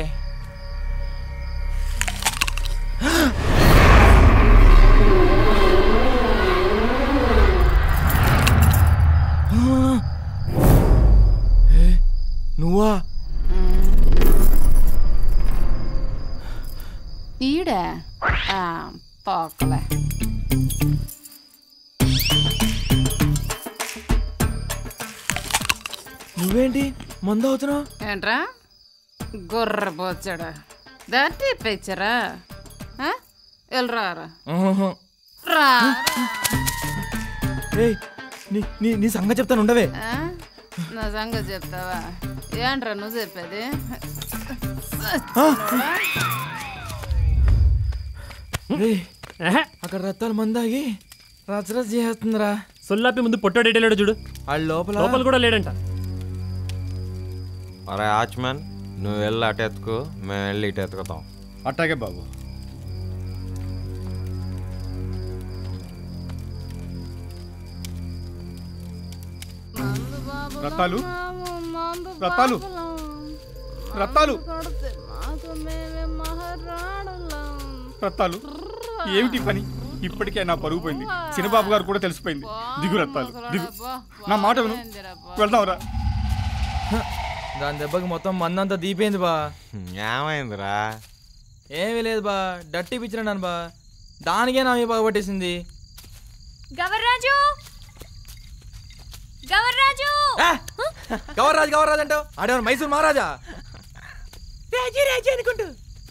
L: ఏ, నువ్వా
G: ఈడా ఆ, పోకలే
L: నువ్వేంటి మందు అవుతున్నావు
G: ఏంట్రా గుర్రపోచ్చాడు దట్టి పిచ్చరా వెళ్ళరా రా
L: ఏయ్ నీ నీ నీ సంగతి చెప్తాను ఉండవే
G: ఆ? నా సంగతి చెప్తావా ఏంట్రా నువ్వు చెప్పేది
L: రేయ్, అక్కడ రత్తాలు మందాగి రచరచ చేస్తుందిరా
N: సొల్లాపి ముందు పొట్టాడు లేడు చూడు
L: ఆ లోపల
N: లోపల కూడా లేడంట
I: అరే ఆచ్మ్యాన్ నువ్వు వెళ్ళి అటు ఎత్తుకు మేము వెళ్ళి ఇటు ఎత్తుకుతాం
K: అట్టాగే బాబు రత్తాలు రత్తాలు రత్తాలు రత్తాలు ఏమిటి పని ఇప్పటికే నా పరుగు పోయింది చిన్నబాబు గారు కూడా తెలిసిపోయింది దిగు రత్తాలు దిగు నా మాట విను వెళ్దాంరా
L: దాని దెబ్బకి మొత్తం మందంతా దీపోయింది బా
I: ఏమైందిరా
L: ఏమీ లేదు బా డట్టి పిచ్చినాను బా దానికే నా మీద పగబట్టేసింది
H: గవర్రాజు గవర్రాజు
L: గవర్రాజు గవర్రాజు అంటావు ఆడేవారు మైసూర్ మహారాజా రాజీ రాజీ అనుకుంటూ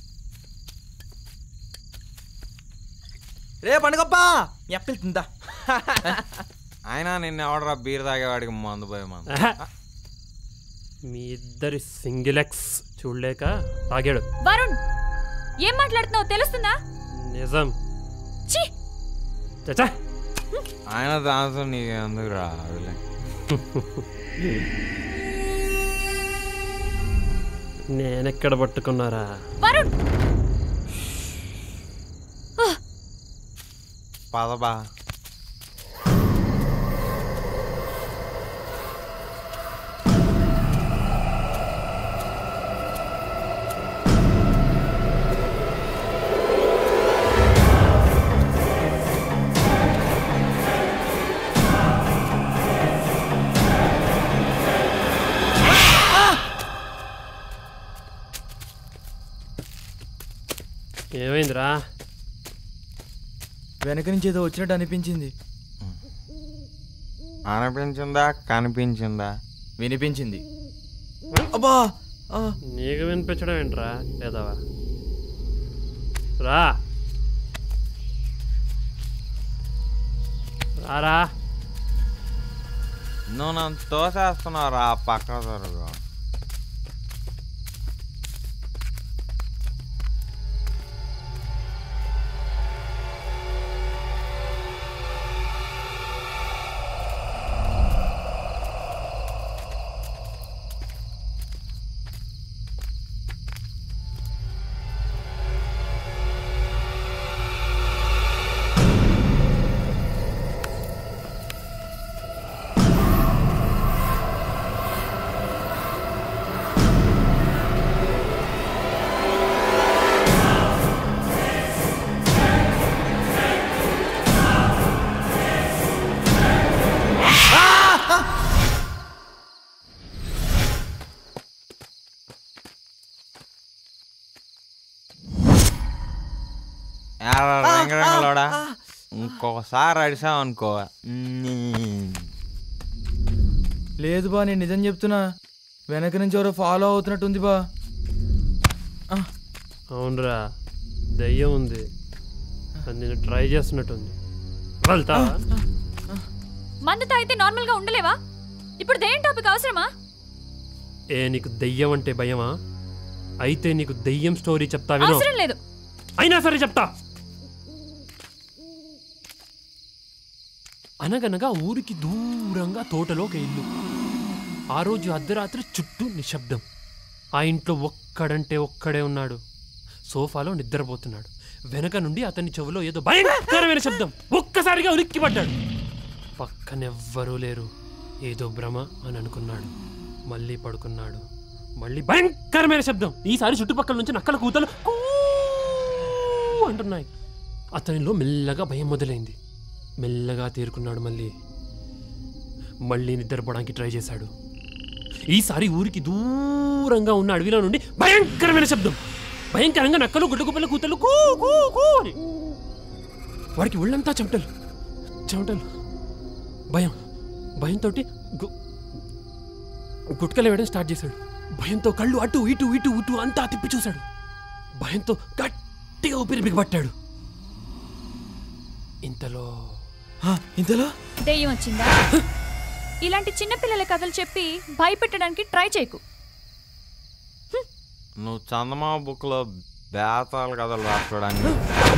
L: రే పండుగప్ప ఎప్పిల్తుందా
I: అయినా నిన్న ఎవడరా బీర్ తాగేవాడికి మందు పోయి మందు
N: ఆహా. మీ ఇద్దరి సింగిలెక్స్ చూడలేక తాగాడు
H: వరుణ్ ఏం మాట్లాడుతున్నావు తెలుస్తుందా
N: నిజం
H: ఛీ
I: చచ్చా ఆయన దాంతో నీకు ఎందుకు రా వదిలే.
N: నేనెక్కడ పట్టుకున్నారా
H: వరుణ్
I: పదబా
N: ఏమైందిరా
L: వెనక నుంచి ఏదో వచ్చినట్టు అనిపించింది
I: అనిపించిందా కనిపించిందా
L: వినిపించింది అబ్బా ఆ.
N: నీకు వినిపించడం ఏంట్రా లేదవా రా రారా
I: నువ్వు నన్ను తోసేస్తున్నావు రా పక్క జరుగు యారా రింగరంగలోడా ఇంకొకసారి అడిసావు అనుకో
L: లేదు బా నేను నిజం చెప్తున్నా వెనక నుంచి ఎవరో ఫాలో అవుతున్నట్టుంది బా
N: అవునరా దయ్యం ఉంది అది నేను ట్రై చేస్తున్నట్టుంది వెళ్తావా
H: మందు తాగితే నార్మల్ గా ఉండలేవా ఇప్పుడు దేని టాపిక్ అవసరమా
N: ఏ నీకు దెయ్యం అంటే భయమా అయితే నీకు దెయ్యం స్టోరీ చెప్తా విను
H: అవసరం లేదు
N: అయినా సరే చెప్తా అనగనగా ఊరికి దూరంగా తోటలో ఒక ఇల్లు ఆ రోజు అర్ధరాత్రి చుట్టూ నిశ్శబ్దం ఆ ఇంట్లో ఒక్కడంటే ఒక్కడే ఉన్నాడు సోఫాలో నిద్రపోతున్నాడు వెనక నుండి అతని చెవిలో ఏదో భయంకరమైన శబ్దం ఒక్కసారిగా ఉలిక్కిపడ్డాడు పక్కనెవ్వరూ లేరు ఏదో భ్రమ అని అనుకున్నాడు మళ్ళీ పడుకున్నాడు మళ్ళీ భయంకరమైన శబ్దం ఈసారి చుట్టుపక్కల నుంచి నక్కల కూతలు కూ అంటున్నాయి అతనిలో మెల్లగా భయం మొదలైంది మెల్లగా తేరుకున్నాడు మళ్ళీ మళ్ళీ నిద్రపోవడానికి ట్రై చేశాడు ఈసారి ఊరికి దూరంగా ఉన్న అడవిలో నుండి భయంకరమైన శబ్దం భయంకరంగా నక్కలు గుడ్డగుప్పల కూతలు కూ కూ కూ అని వాడికి ఒళ్ళంతా చెమటలు చెమటలు భయం భయంతో గుట్కలు వేయడం స్టార్ట్ చేశాడు భయంతో కళ్ళు అటు ఇటు ఇటు ఇటు అంతా తిప్పి చూశాడు భయంతో గట్టిగా ఊపిరి బిగబట్టాడు ఇంతలో
L: ఇంతలో
H: దెయ్యం వచ్చిందా ఇలాంటి చిన్నపిల్లల కథలు చెప్పి భయపెట్టడానికి ట్రై చేయకు
I: నువ్వు చందమామ బుక్లో బేతాల కథలు రాసుకోవడానికి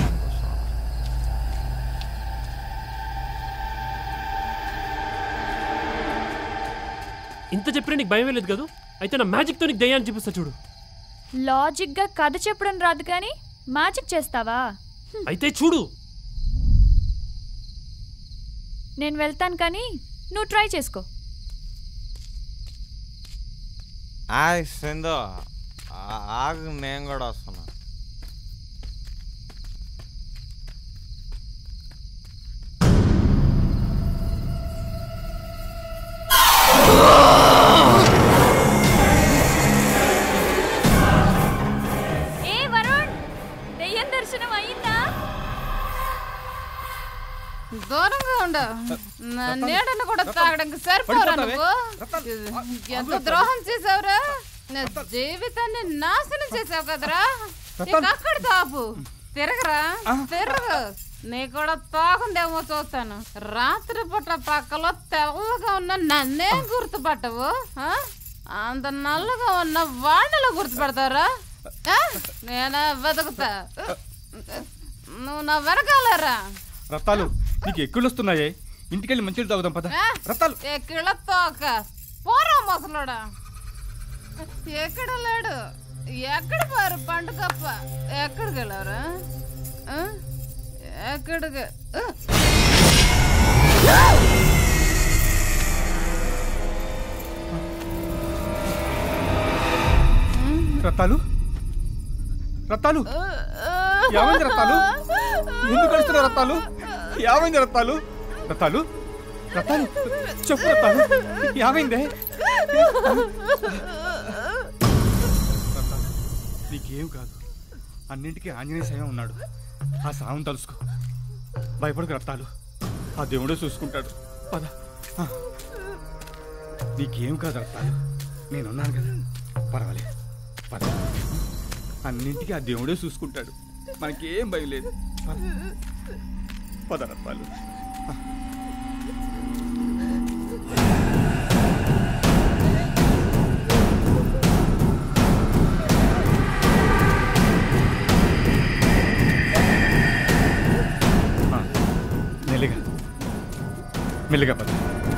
N: ఇంత చెప్పినా నీకు భయమే లేదు కదా అయితే నా మ్యాజిక్తో నీకు దయ్యాన్ని చూపిస్తా చూడు
H: లాజిక్గా కథ చెప్పడం రాదు కానీ మ్యాజిక్ చేస్తావా
N: అయితే చూడు
H: నేను వెళ్తాను కానీ నువ్వు ట్రై చేసుకో
I: ఆయ్ సింధు ఆ- ఆగు నేను కూడా వస్తున్నా
H: ఏ వరుణ్ దెయ్యం దర్శనం అయిందా
G: దూరంగా ఉండు నా నీడను కూడా తాగడానికి సరిపోరా నువ్వు ఎంత ద్రోహం చేసావురా నా జీవితాన్ని నాశనం చేసావు కదరా ఇక అక్కడ తాపు తిరగరా తిరగ నీ కూడా తాగుందేమో చూస్తాను రాత్రి పూట పక్కలో తెల్లగా ఉన్న నన్నే గుర్తుపట్టవు ఆ? అంత నల్లగా ఉన్న వాళ్ళలో గుర్తుపడతారా ఆ? నేనా వెతుకుతా నువ్వు నా వెనకాలరా
K: రత్తాలు నీకు ఎక్కులు వస్తున్నాయే ఇంటికెళ్ళి మంచిలు తాగుదాం పద రత్తాలు
G: ఎక్కడ తోక పోరా ముసలోడా ఎక్కడ లేడు ఎక్కడ పారు పండుగప్ప ఎక్కడికి వెళ్ళారా ఆ? ఎక్కడికి ఆ?
K: రత్తాలు రత్తాలు ఏమైంది రత్తాలు ఎందుకు వస్తున్నావు రత్తాలు ఏమైంది రత్తాలు రత్తాలు రత్తాలు చెప్పు రత్తాలు ఏమైందే రత్తాలు, నీకేం కాదు అన్నింటికీ ఆంజనేయ స్వామి ఉన్నాడు ఆ సావం తలుసుకో భయపడకు రత్తాలు ఆ దేవుడే చూసుకుంటాడు పద ఆ. నీకేం కాదు రత్తాలు నేనున్నాను కదా పర్వాలేదు పద అన్నింటికీ ఆ దేవుడే చూసుకుంటాడు మనకేం భయం లేదు పద. పద రత్తాలు ఆ. ఆ, మెల్లిగా మెల్లిగా పద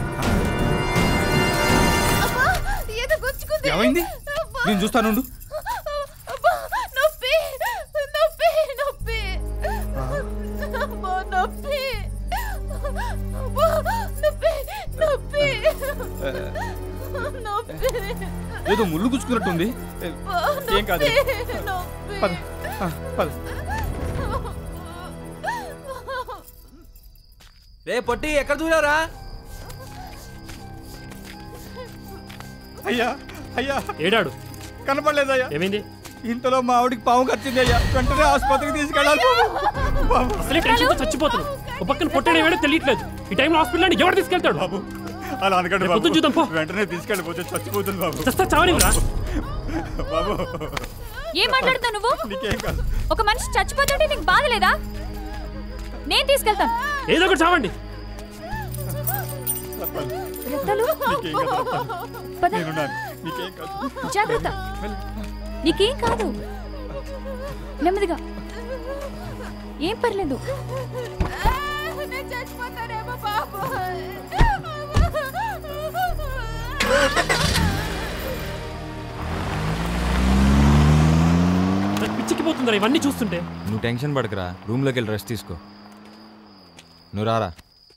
G: అబ్బా, ఏదో గుచ్చుకుంది
K: ఏమైంది నేను చూస్తానుండు
G: అబ్బా, నొప్పి నొప్పి నొప్పి అబ్బా, నొప్పి అబ్బా, నొప్పి నొప్పి నొప్పి
K: ఏదో ముళ్ళు గుచ్చుకున్నట్టుంది ఏ,
G: అబ్బా,
K: ఏం కాదు
G: నొప్పి, నొప్పి.
K: పద ఆ, పద
L: రే పొట్టి ఎక్కడ దూరారా
K: అయ్యా అయ్యా
N: ఏడాడు
K: కనపడలేదయ్యా
N: ఏమైంది
K: ఇంతలో మా ఆవిడికి పాము కరిచింది అయ్యా వెంటనే ఆసుపత్రికి తీసుకెళ్ళాలి బాబు.
N: అసలే టెన్షన్తో చచ్చిపోతున్నావు ఒక పక్కన పొట్టడం ఏమైనా తెలియట్లేదు ఈ టైంలో హాస్పిటల్ ఎవరు తీసుకెళ్తాడు
K: బాబు అలా అనకండి
N: రేపు
K: బాబు
N: పొద్దున్న చూద్దాం, పో.
K: వెంటనే తీసుకెళ్ళిపోతే చచ్చిపోతుంది బాబు
N: చస్తా చావనివ్వరా?
K: బాబు
H: ఏం మాట్లాడుతావు నువ్వు
K: నీకేం కాదు
H: ఒక మనిషి చచ్చిపోతుంటే నీకు బాధ లేదా నేను తీసుకెళ్తాను
N: ఏదో ఒకటి చావండి
F: రత్తాలు పద జాగ్రత్త నీకేం కాదు నెమ్మదిగా ఏం పర్లేదు
G: నేను చచ్చిపోతానేమో బాబు
N: నాకు పిచ్చికిపోతుందిరా ఇవన్నీ చూస్తుంటే
I: నువ్వు టెన్షన్ పడకరా రూమ్లోకి వెళ్ళి రెస్ట్ తీసుకో నువ్వు రారా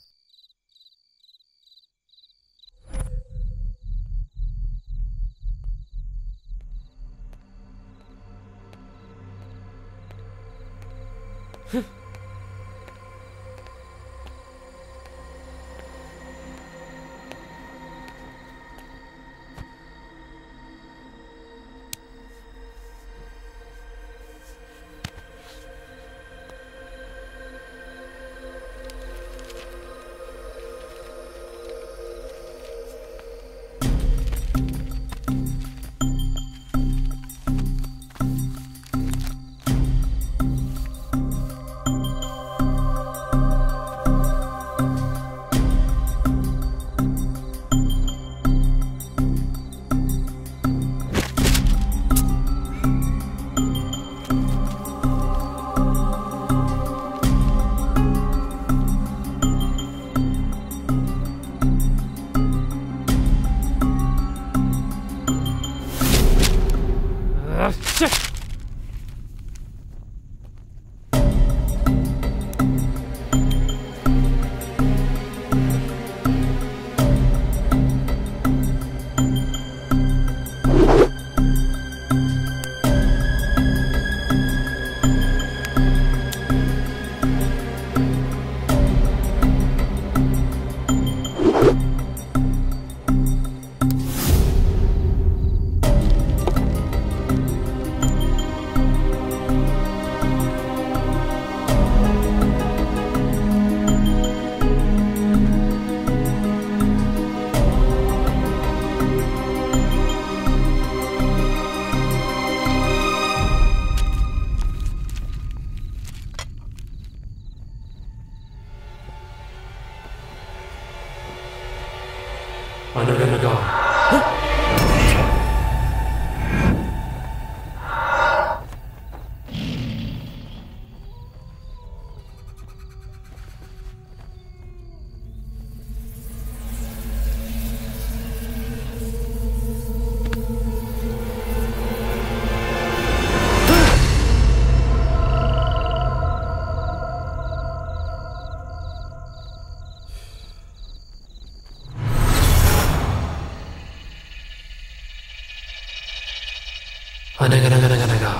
N: అనగనగా అనగనగనగనగా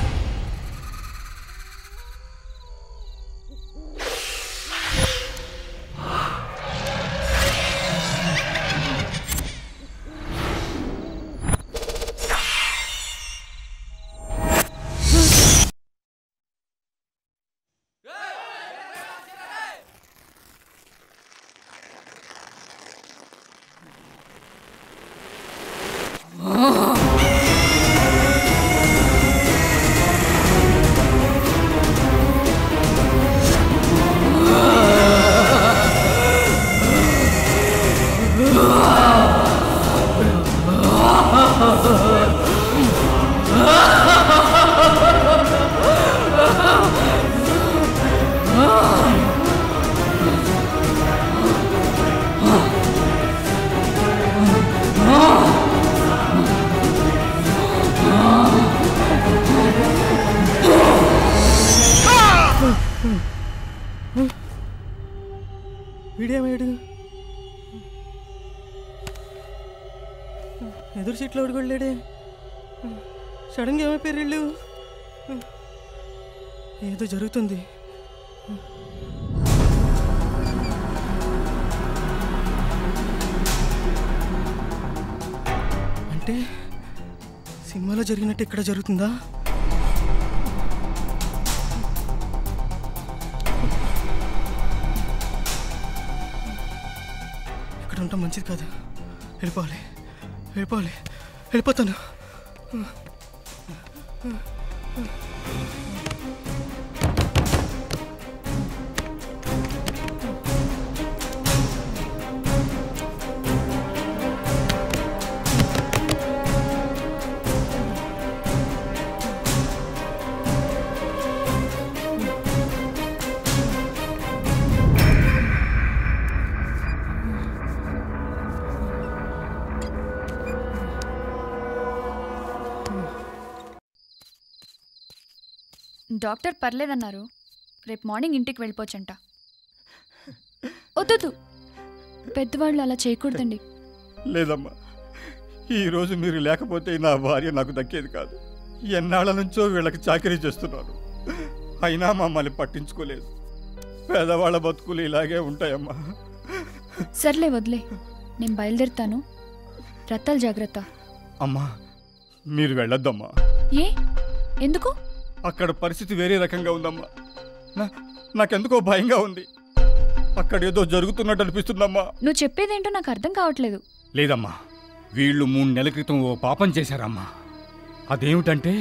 S: వీడేమయ్యాడు ఎదురు సీట్లో అడుగుళ్ళాడే సడన్గా ఏమైపోయారు వీళ్ళు ఏదో జరుగుతుంది అంటే సినిమాలో జరిగినట్టు ఇక్కడ జరుగుతుందా ఇక్కడ ఉండటం మంచిది కాదు వెళ్ళిపోవాలి వెళ్ళిపోవాలి వెళ్ళిపోతాను
F: డాక్టర్ పర్లేదన్నారు రేపు మార్నింగ్ ఇంటికి వెళ్ళిపోవచ్చంట వద్దు పెద్దవాళ్ళు అలా చేయకూడదండి
K: లేదమ్మా ఈరోజు మీరు లేకపోతే నా భార్య నాకు దక్కేది కాదు ఎన్నాళ్ళ నుంచో వీళ్ళకి చాకరీ చేస్తున్నాను అయినా మమ్మల్ని పట్టించుకోలేదు పేదవాళ్ళ బతుకులు ఇలాగే ఉంటాయమ్మా
F: సర్లే వదిలే నేను బయలుదేరుతాను రత్తాలు జాగ్రత్త
K: అమ్మా మీరు వెళ్ళొద్దమ్మా
F: ఏ ఎందుకు
K: అక్కడ పరిస్థితి వేరే రకంగా ఉందమ్మా నా- నాకెందుకో భయంగా ఉంది అక్కడ ఏదో జరుగుతున్నట్టు అనిపిస్తుందమ్మా
F: నువ్వు చెప్పేదేంటో నాకు అర్థం కావట్లేదు
K: లేదమ్మా వీళ్ళు మూడు నెలల క్రితం ఓ పాపం చేశారమ్మా అదేమిటంటే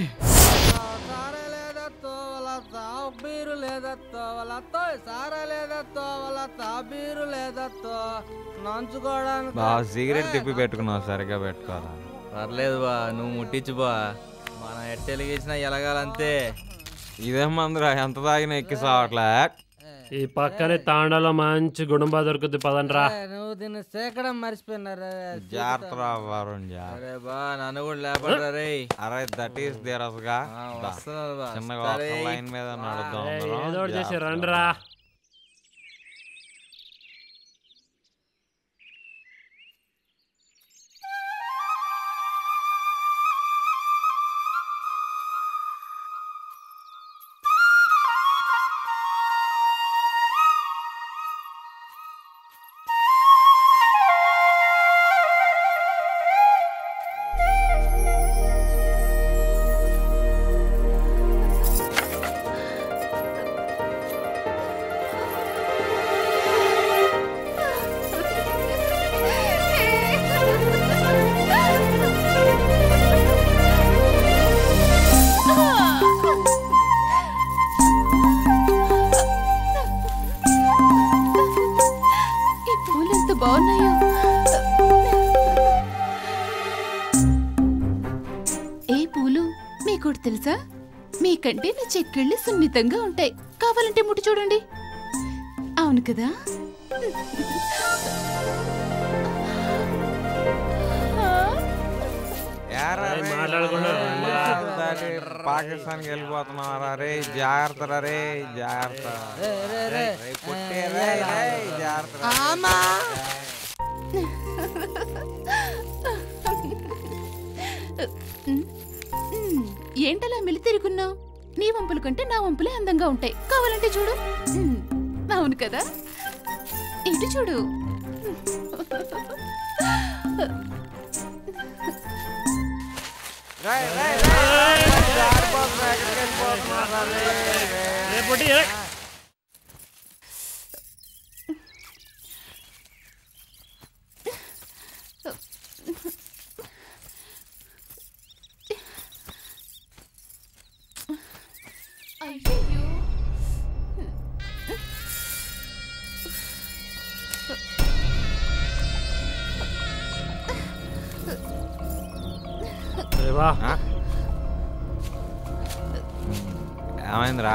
S: బీరు లేదత్తో వాళ్ళతో సారా లేదత్తో వాళ్ళ తాబీరు లేదత్తో నంచుకోవడానికి
I: బా సిగరెట్ తిప్పి పెట్టుకున్నావు సరిగ్గా పెట్టుకోవాలా
L: పర్లేదు బా నువ్వు ముట్టించు బా మనం ఎట్టెలిగేసినా ఎలగాలంతే
I: ఇదేం మందురా ఎంత తాగినా ఎక్కి సావట్లే
N: ఈ పక్కనే తాండాలో మంచి గుడుంబా దొరుకుద్ది పదండ్రా
S: ఏ, నువ్వు దీన్ని సేకడం మర్చిపోయినారా
I: జాగ్రత్త రా వరుణ్ జా
L: అరే బా నన్ను కూడా లేపడరా రే
I: అరే దట్ ఈస్ ధీరస్గా
L: వస్తున్నాను బా.
I: చిన్నగా
L: సరే.
I: ఒక లైన్ మీద నడుద్దాం
N: ఏయ్,
I: అందరం.
N: ఏదో ఒకటి చేసి
I: జాగ్రత్త.
N: రండిరా
G: ఈ పూలు ఎంత బాగున్నాయో ఏ పూలు మీకు తెలుసా మీకంటే నా చెక్కిళ్ళు సున్నితంగా ఉంటాయి కావాలంటే ముట్టి చూడండి అవును కదా
I: ఏరా
N: ఏయ్,
I: రే,
N: మాట్లాడకుండా రండిరా.
I: దాటి పాకిస్తాన్కి వెళ్ళిపోతున్నారా రే జాగ్రత్త రా రే జాగ్రత్త రే, పుట్టి, రే, రే, జాగ్రత్త రా.
S: ఆమా
G: మ్, ఏంటలా మెలి తిరుగున్నావు నీ వంపుల కంటే నా వంపులే అందంగా ఉంటాయి కావాలంటే చూడు మ్, అవును కదా ఇటు చూడు
I: రే, రే, రే, జారిపోతున్నా, ఎక్కడికి వెళ్ళిపోతున్నారా రే, రే.
N: రే, పొట్టి, రే.
G: అయ్యయ్యో.
N: దేవా
I: ఆ? ఏమైందిరా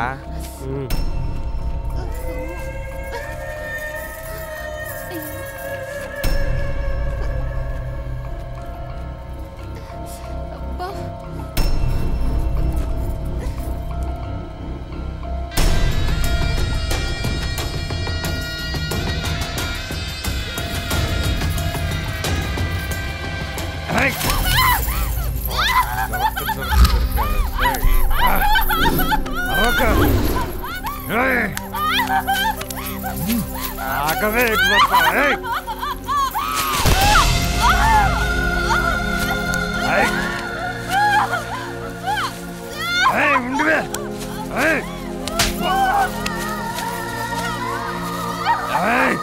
G: అబ్బా.
I: ఆగవే ఎక్కువ ఏయ్ ఏయ్ ఏయ్ ఉండువే ఏయ్ ఏయ్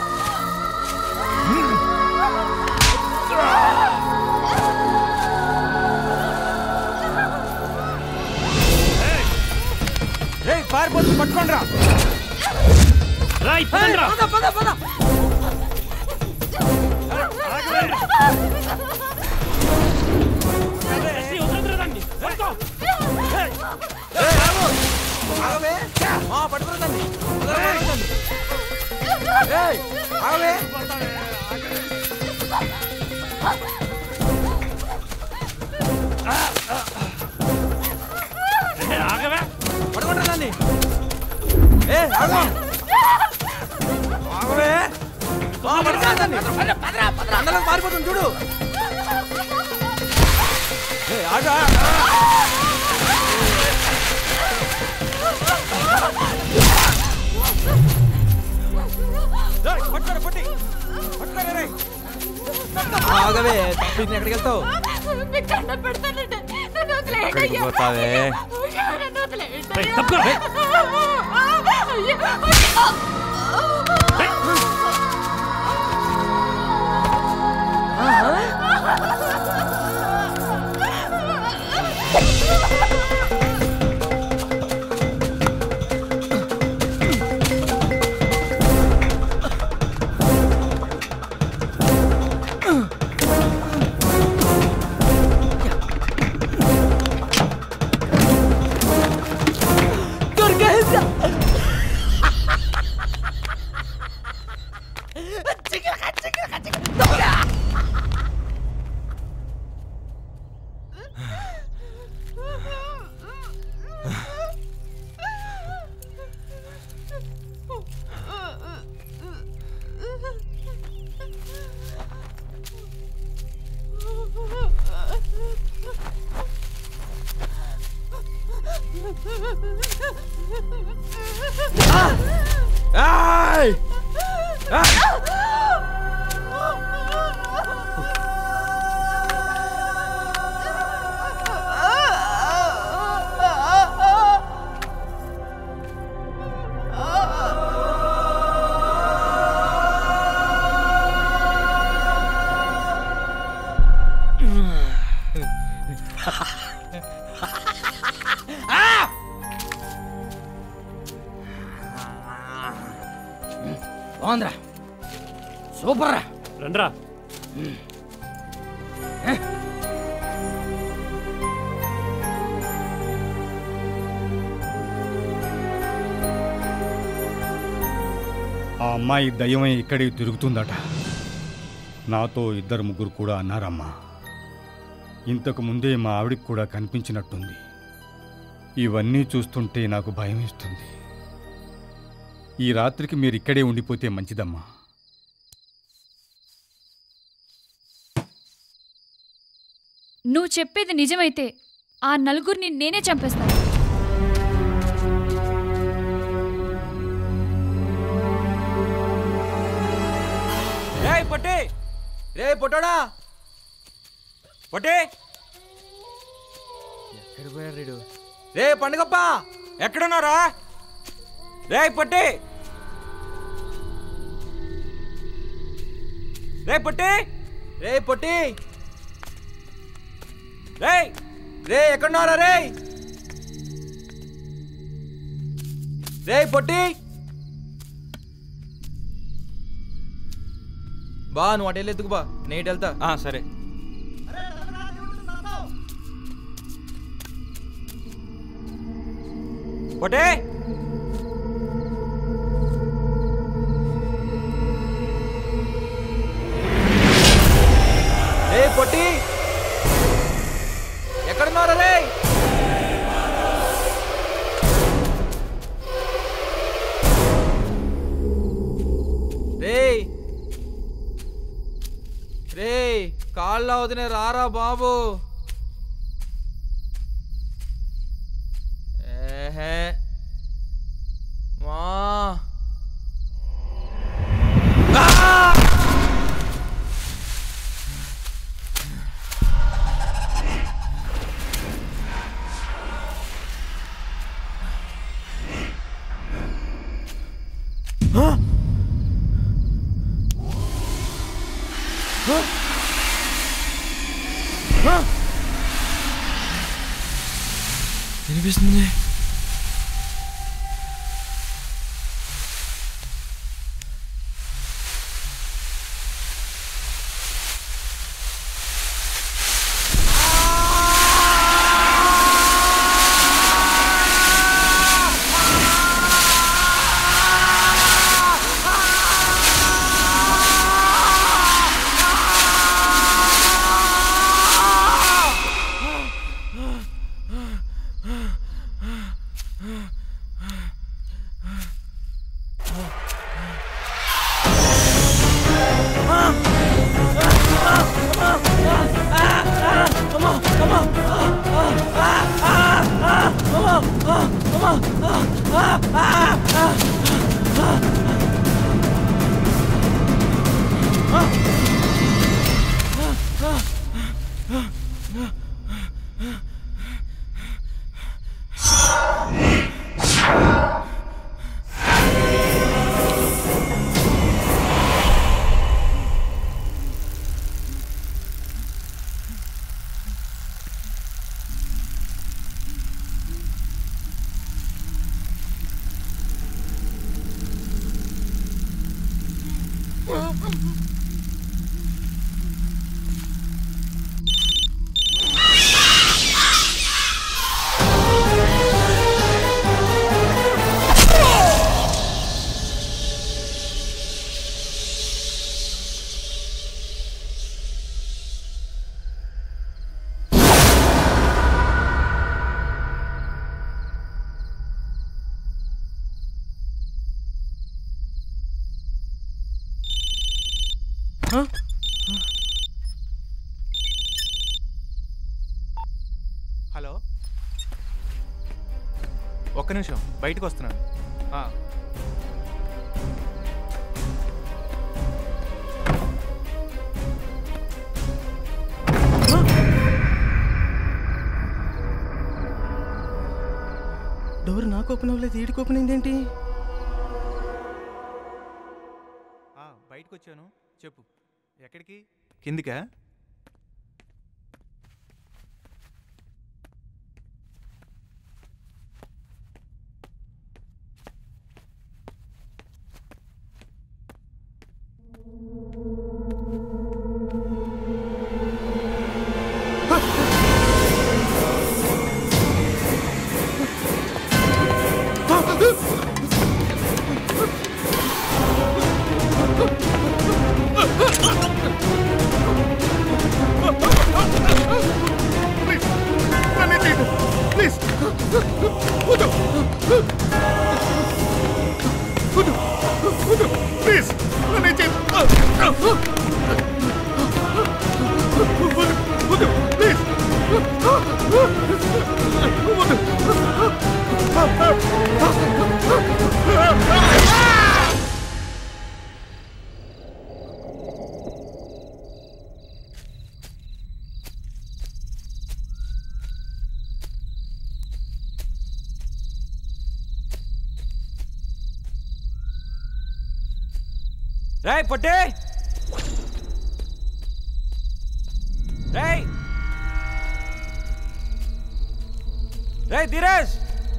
L: రేయ్ పారిపోతుంది పట్టుకోండి రా
N: రాయ్ పదండ్రా.
S: పద పద పద
N: ఎస్సీ, వదలొద్దురా దాన్ని. పట్టుకో.
L: ఆగవే ఆ పట్టుకోండి ఏయ్ ఆగవే
N: ఏ, ఆగవే
L: పట్టుకోండి దాన్ని
S: పారిపోతుంది చూడు ఆగవే తప్పింది ఎక్కడికి వెళ్తావు
G: మీకు దండం పెడతానండి నన్ను వదిలేయండి
I: ఎక్కడికి
G: అయ్యా.
I: పోతావే?
G: అయ్యా, నన్ను వదిలేయండి
I: ఏయ్,
G: అయ్యా.
I: తప్పుకో, ఏయ్.
G: అయ్యా, అయ్యా.
S: దొరికేసా
L: ఏయ్! ఏయ్!
S: బాగుందిరా సూపర్ రా
N: రండ్రా
K: ఆ అమ్మాయి దయ్యమై ఇక్కడే తిరుగుతుందట నాతో ఇద్దరు ముగ్గురు కూడా అన్నారమ్మా ఇంతకు ముందే మా ఆవిడికి కూడా కనిపించినట్టుంది ఇవన్నీ చూస్తుంటే నాకు భయం ఇస్తుంది ఈ రాత్రికి మీరు ఇక్కడే ఉండిపోతే మంచిదమ్మా
F: నువ్వు చెప్పేది నిజమైతే ఆ నలుగురిని నేనే చంపేస్తాను
I: రేయ్ పొట్టి
L: రే పొట్టోడా
I: పొట్టి
L: ఎక్కడ పోయాడు రీడు రే పండుగప్ప
I: ఎక్కడున్నారా రేయ్ పొట్టి రే పొట్టి
L: రే పొట్టి
I: రేయ్
L: రే ఎక్కడున్నారా రే రే పొట్టి బా నువ్వు అటు వెళ్ళి ఎత్తుకు బా నేను వెళ్తా
I: సరే పొట్టి
L: రే పొట్టి ఎక్కడున్నారా రే రే రే కాళ్ళ వదిన రారా బాబు ఏహే మా వినిపిస్తుంది
Q: ఒక్క నిమిషం బయటకు వస్తున్నాను ఆ.
S: డోర్ నాకు ఓపెన్ అవ్వలేదు ఈడికి ఓపెన్ అయింది ఏంటి
Q: ఆ, బయటకు వచ్చాను చెప్పు ఎక్కడికి కిందికా
B: ప్లీజ్ వద్దు వద్దు వద్దు ప్లీజ్ నన్ను ఏం చేయదు వద్దు వద్దు ప్లీజ్ వద్దు
I: రేయ్ పొట్టి రేయ్ రేయ్ ధీరజ్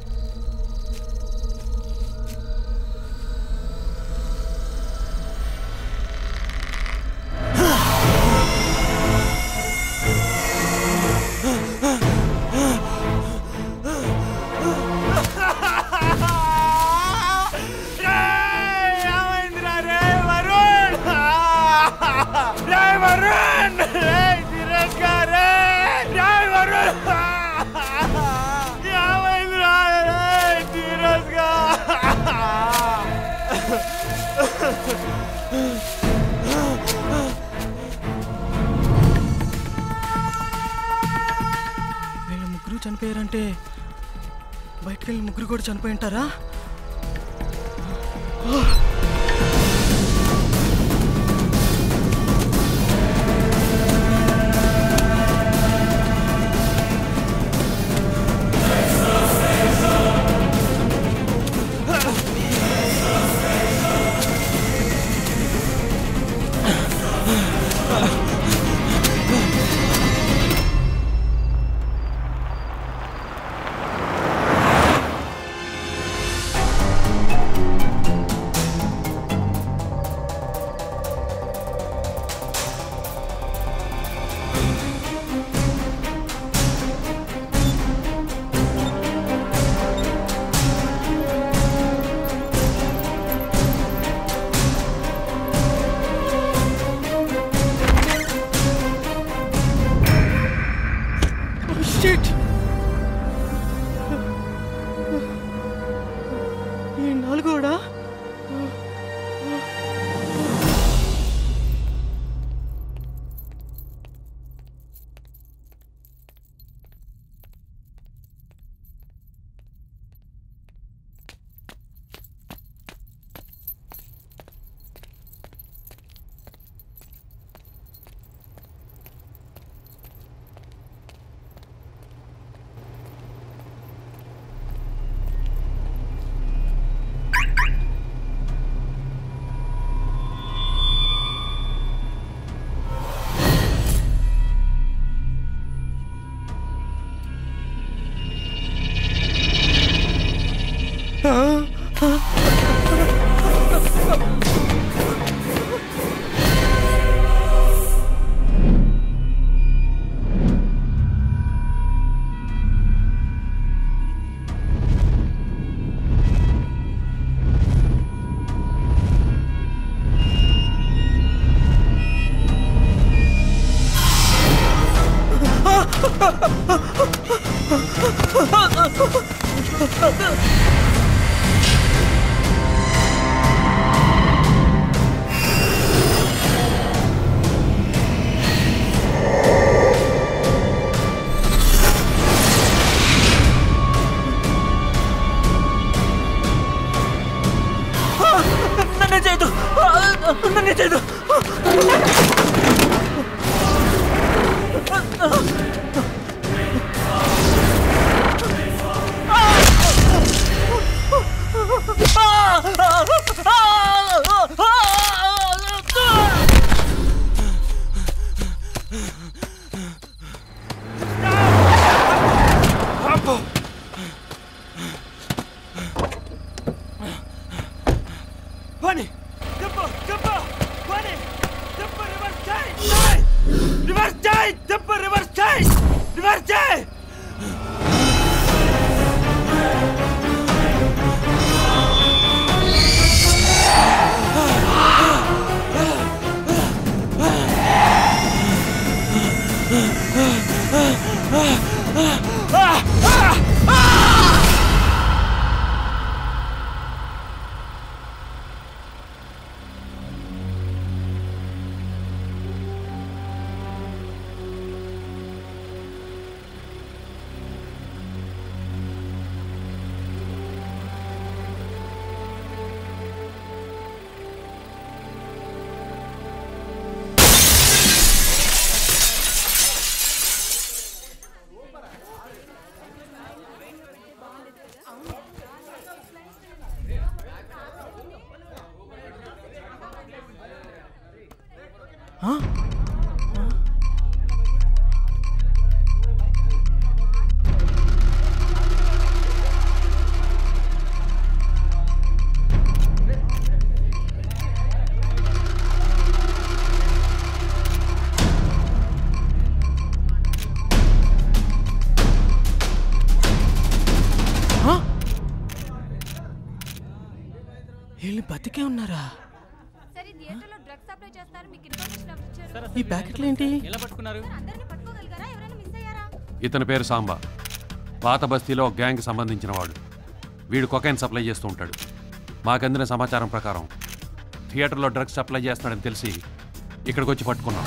S: వీళ్ళ ముగ్గురు చనిపోయారంటే బయటకు వెళ్ళి ముగ్గురు కూడా చనిపోయి ఉంటారా షిట్ ఈ నాలుగోడా చెప్పు రివర్స్ చేయి రివర్స్ చేయి వీళ్ళు బతికే ఉన్నారా ఈ ప్యాకెట్లు ఏంటి
A: ఎలా పట్టుకున్నారు
R: ఇతని పేరు సాంబా పాత బస్తీలో ఒక గ్యాంగ్ సంబంధించిన వాడు వీడు కొకైన్ సప్లై చేస్తూ ఉంటాడు మాకందిన సమాచారం ప్రకారం థియేటర్లో డ్రగ్స్ సప్లై చేస్తున్నాడని తెలిసి ఇక్కడికి వచ్చి పట్టుకున్నాం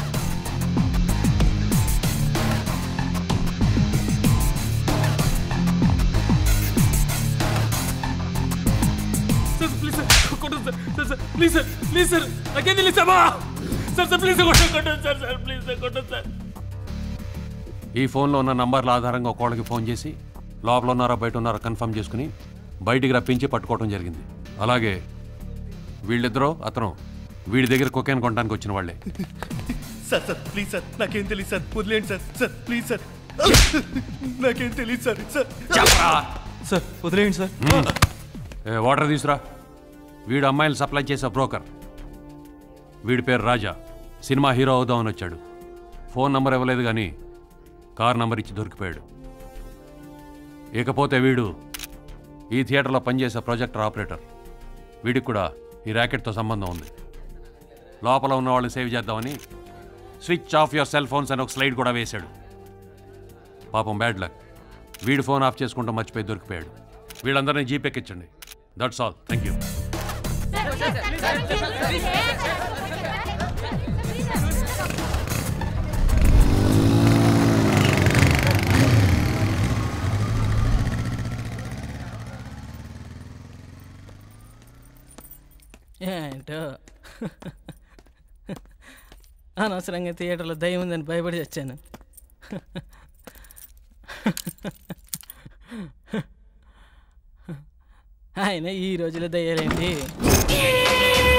N: సార్ ప్లీజ్ సార్ కొట్టండి sir sir sir please sir please sir నాకేం తెలిసామా సార్ సార్ ప్లీజ్ కొట్టండి కొట్టండి సార్ సార్ ప్లీజ్ సార్ కొట్టండి సార్
R: ఈ ఫోన్లో ఉన్న నంబర్ల ఆధారంగా ఒకళ్ళకి ఫోన్ చేసి లోపల ఉన్నారో బయట ఉన్నారో కన్ఫర్మ్ చేసుకుని బయటికి రప్పించి పట్టుకోవడం జరిగింది అలాగే వీళ్ళిద్దరూ అతను వీడి దగ్గర కొకేన్ కొనడానికి వచ్చిన వాళ్ళే
C: సార్ సార్ ప్లీజ్ సార్ నాకేం తెలియదు సార్ వదిలేండి సార్ సార్ ప్లీజ్ సార్ నాకేం తెలియదు సార్ సార్
Q: సార్ వదిలేయండి సార్
R: ఏ, వాటర్ తీసురా వీడు అమ్మాయిలు సప్లై చేసే బ్రోకర్ వీడి పేరు రాజా సినిమా హీరో అవుదామని వచ్చాడు ఫోన్ నంబర్ ఇవ్వలేదు కానీ కార్ నంబర్ ఇచ్చి దొరికిపోయాడు ఇకపోతే వీడు ఈ థియేటర్లో పనిచేసే ప్రాజెక్టర్ ఆపరేటర్ వీడికి కూడా ఈ ర్యాకెట్తో సంబంధం ఉంది లోపల ఉన్న వాళ్ళని సేవ్ చేద్దామని switch off your cell phones అని ఒక స్లైడ్ కూడా వేశాడు పాపం బ్యాడ్ లక్ వీడు ఫోన్ ఆఫ్ చేసుకుంటూ మర్చిపోయి దొరికిపోయాడు వీళ్ళందరినీ జీప్ ఎక్కించండి దట్స్ ఆల్ థ్యాంక్ యూ
S: ఏంటో అనవసరంగా థియేటర్లో దయ్యం ఉందని భయపడి వచ్చాను ఆయన ఈ రోజులో దయ్యాలేంటి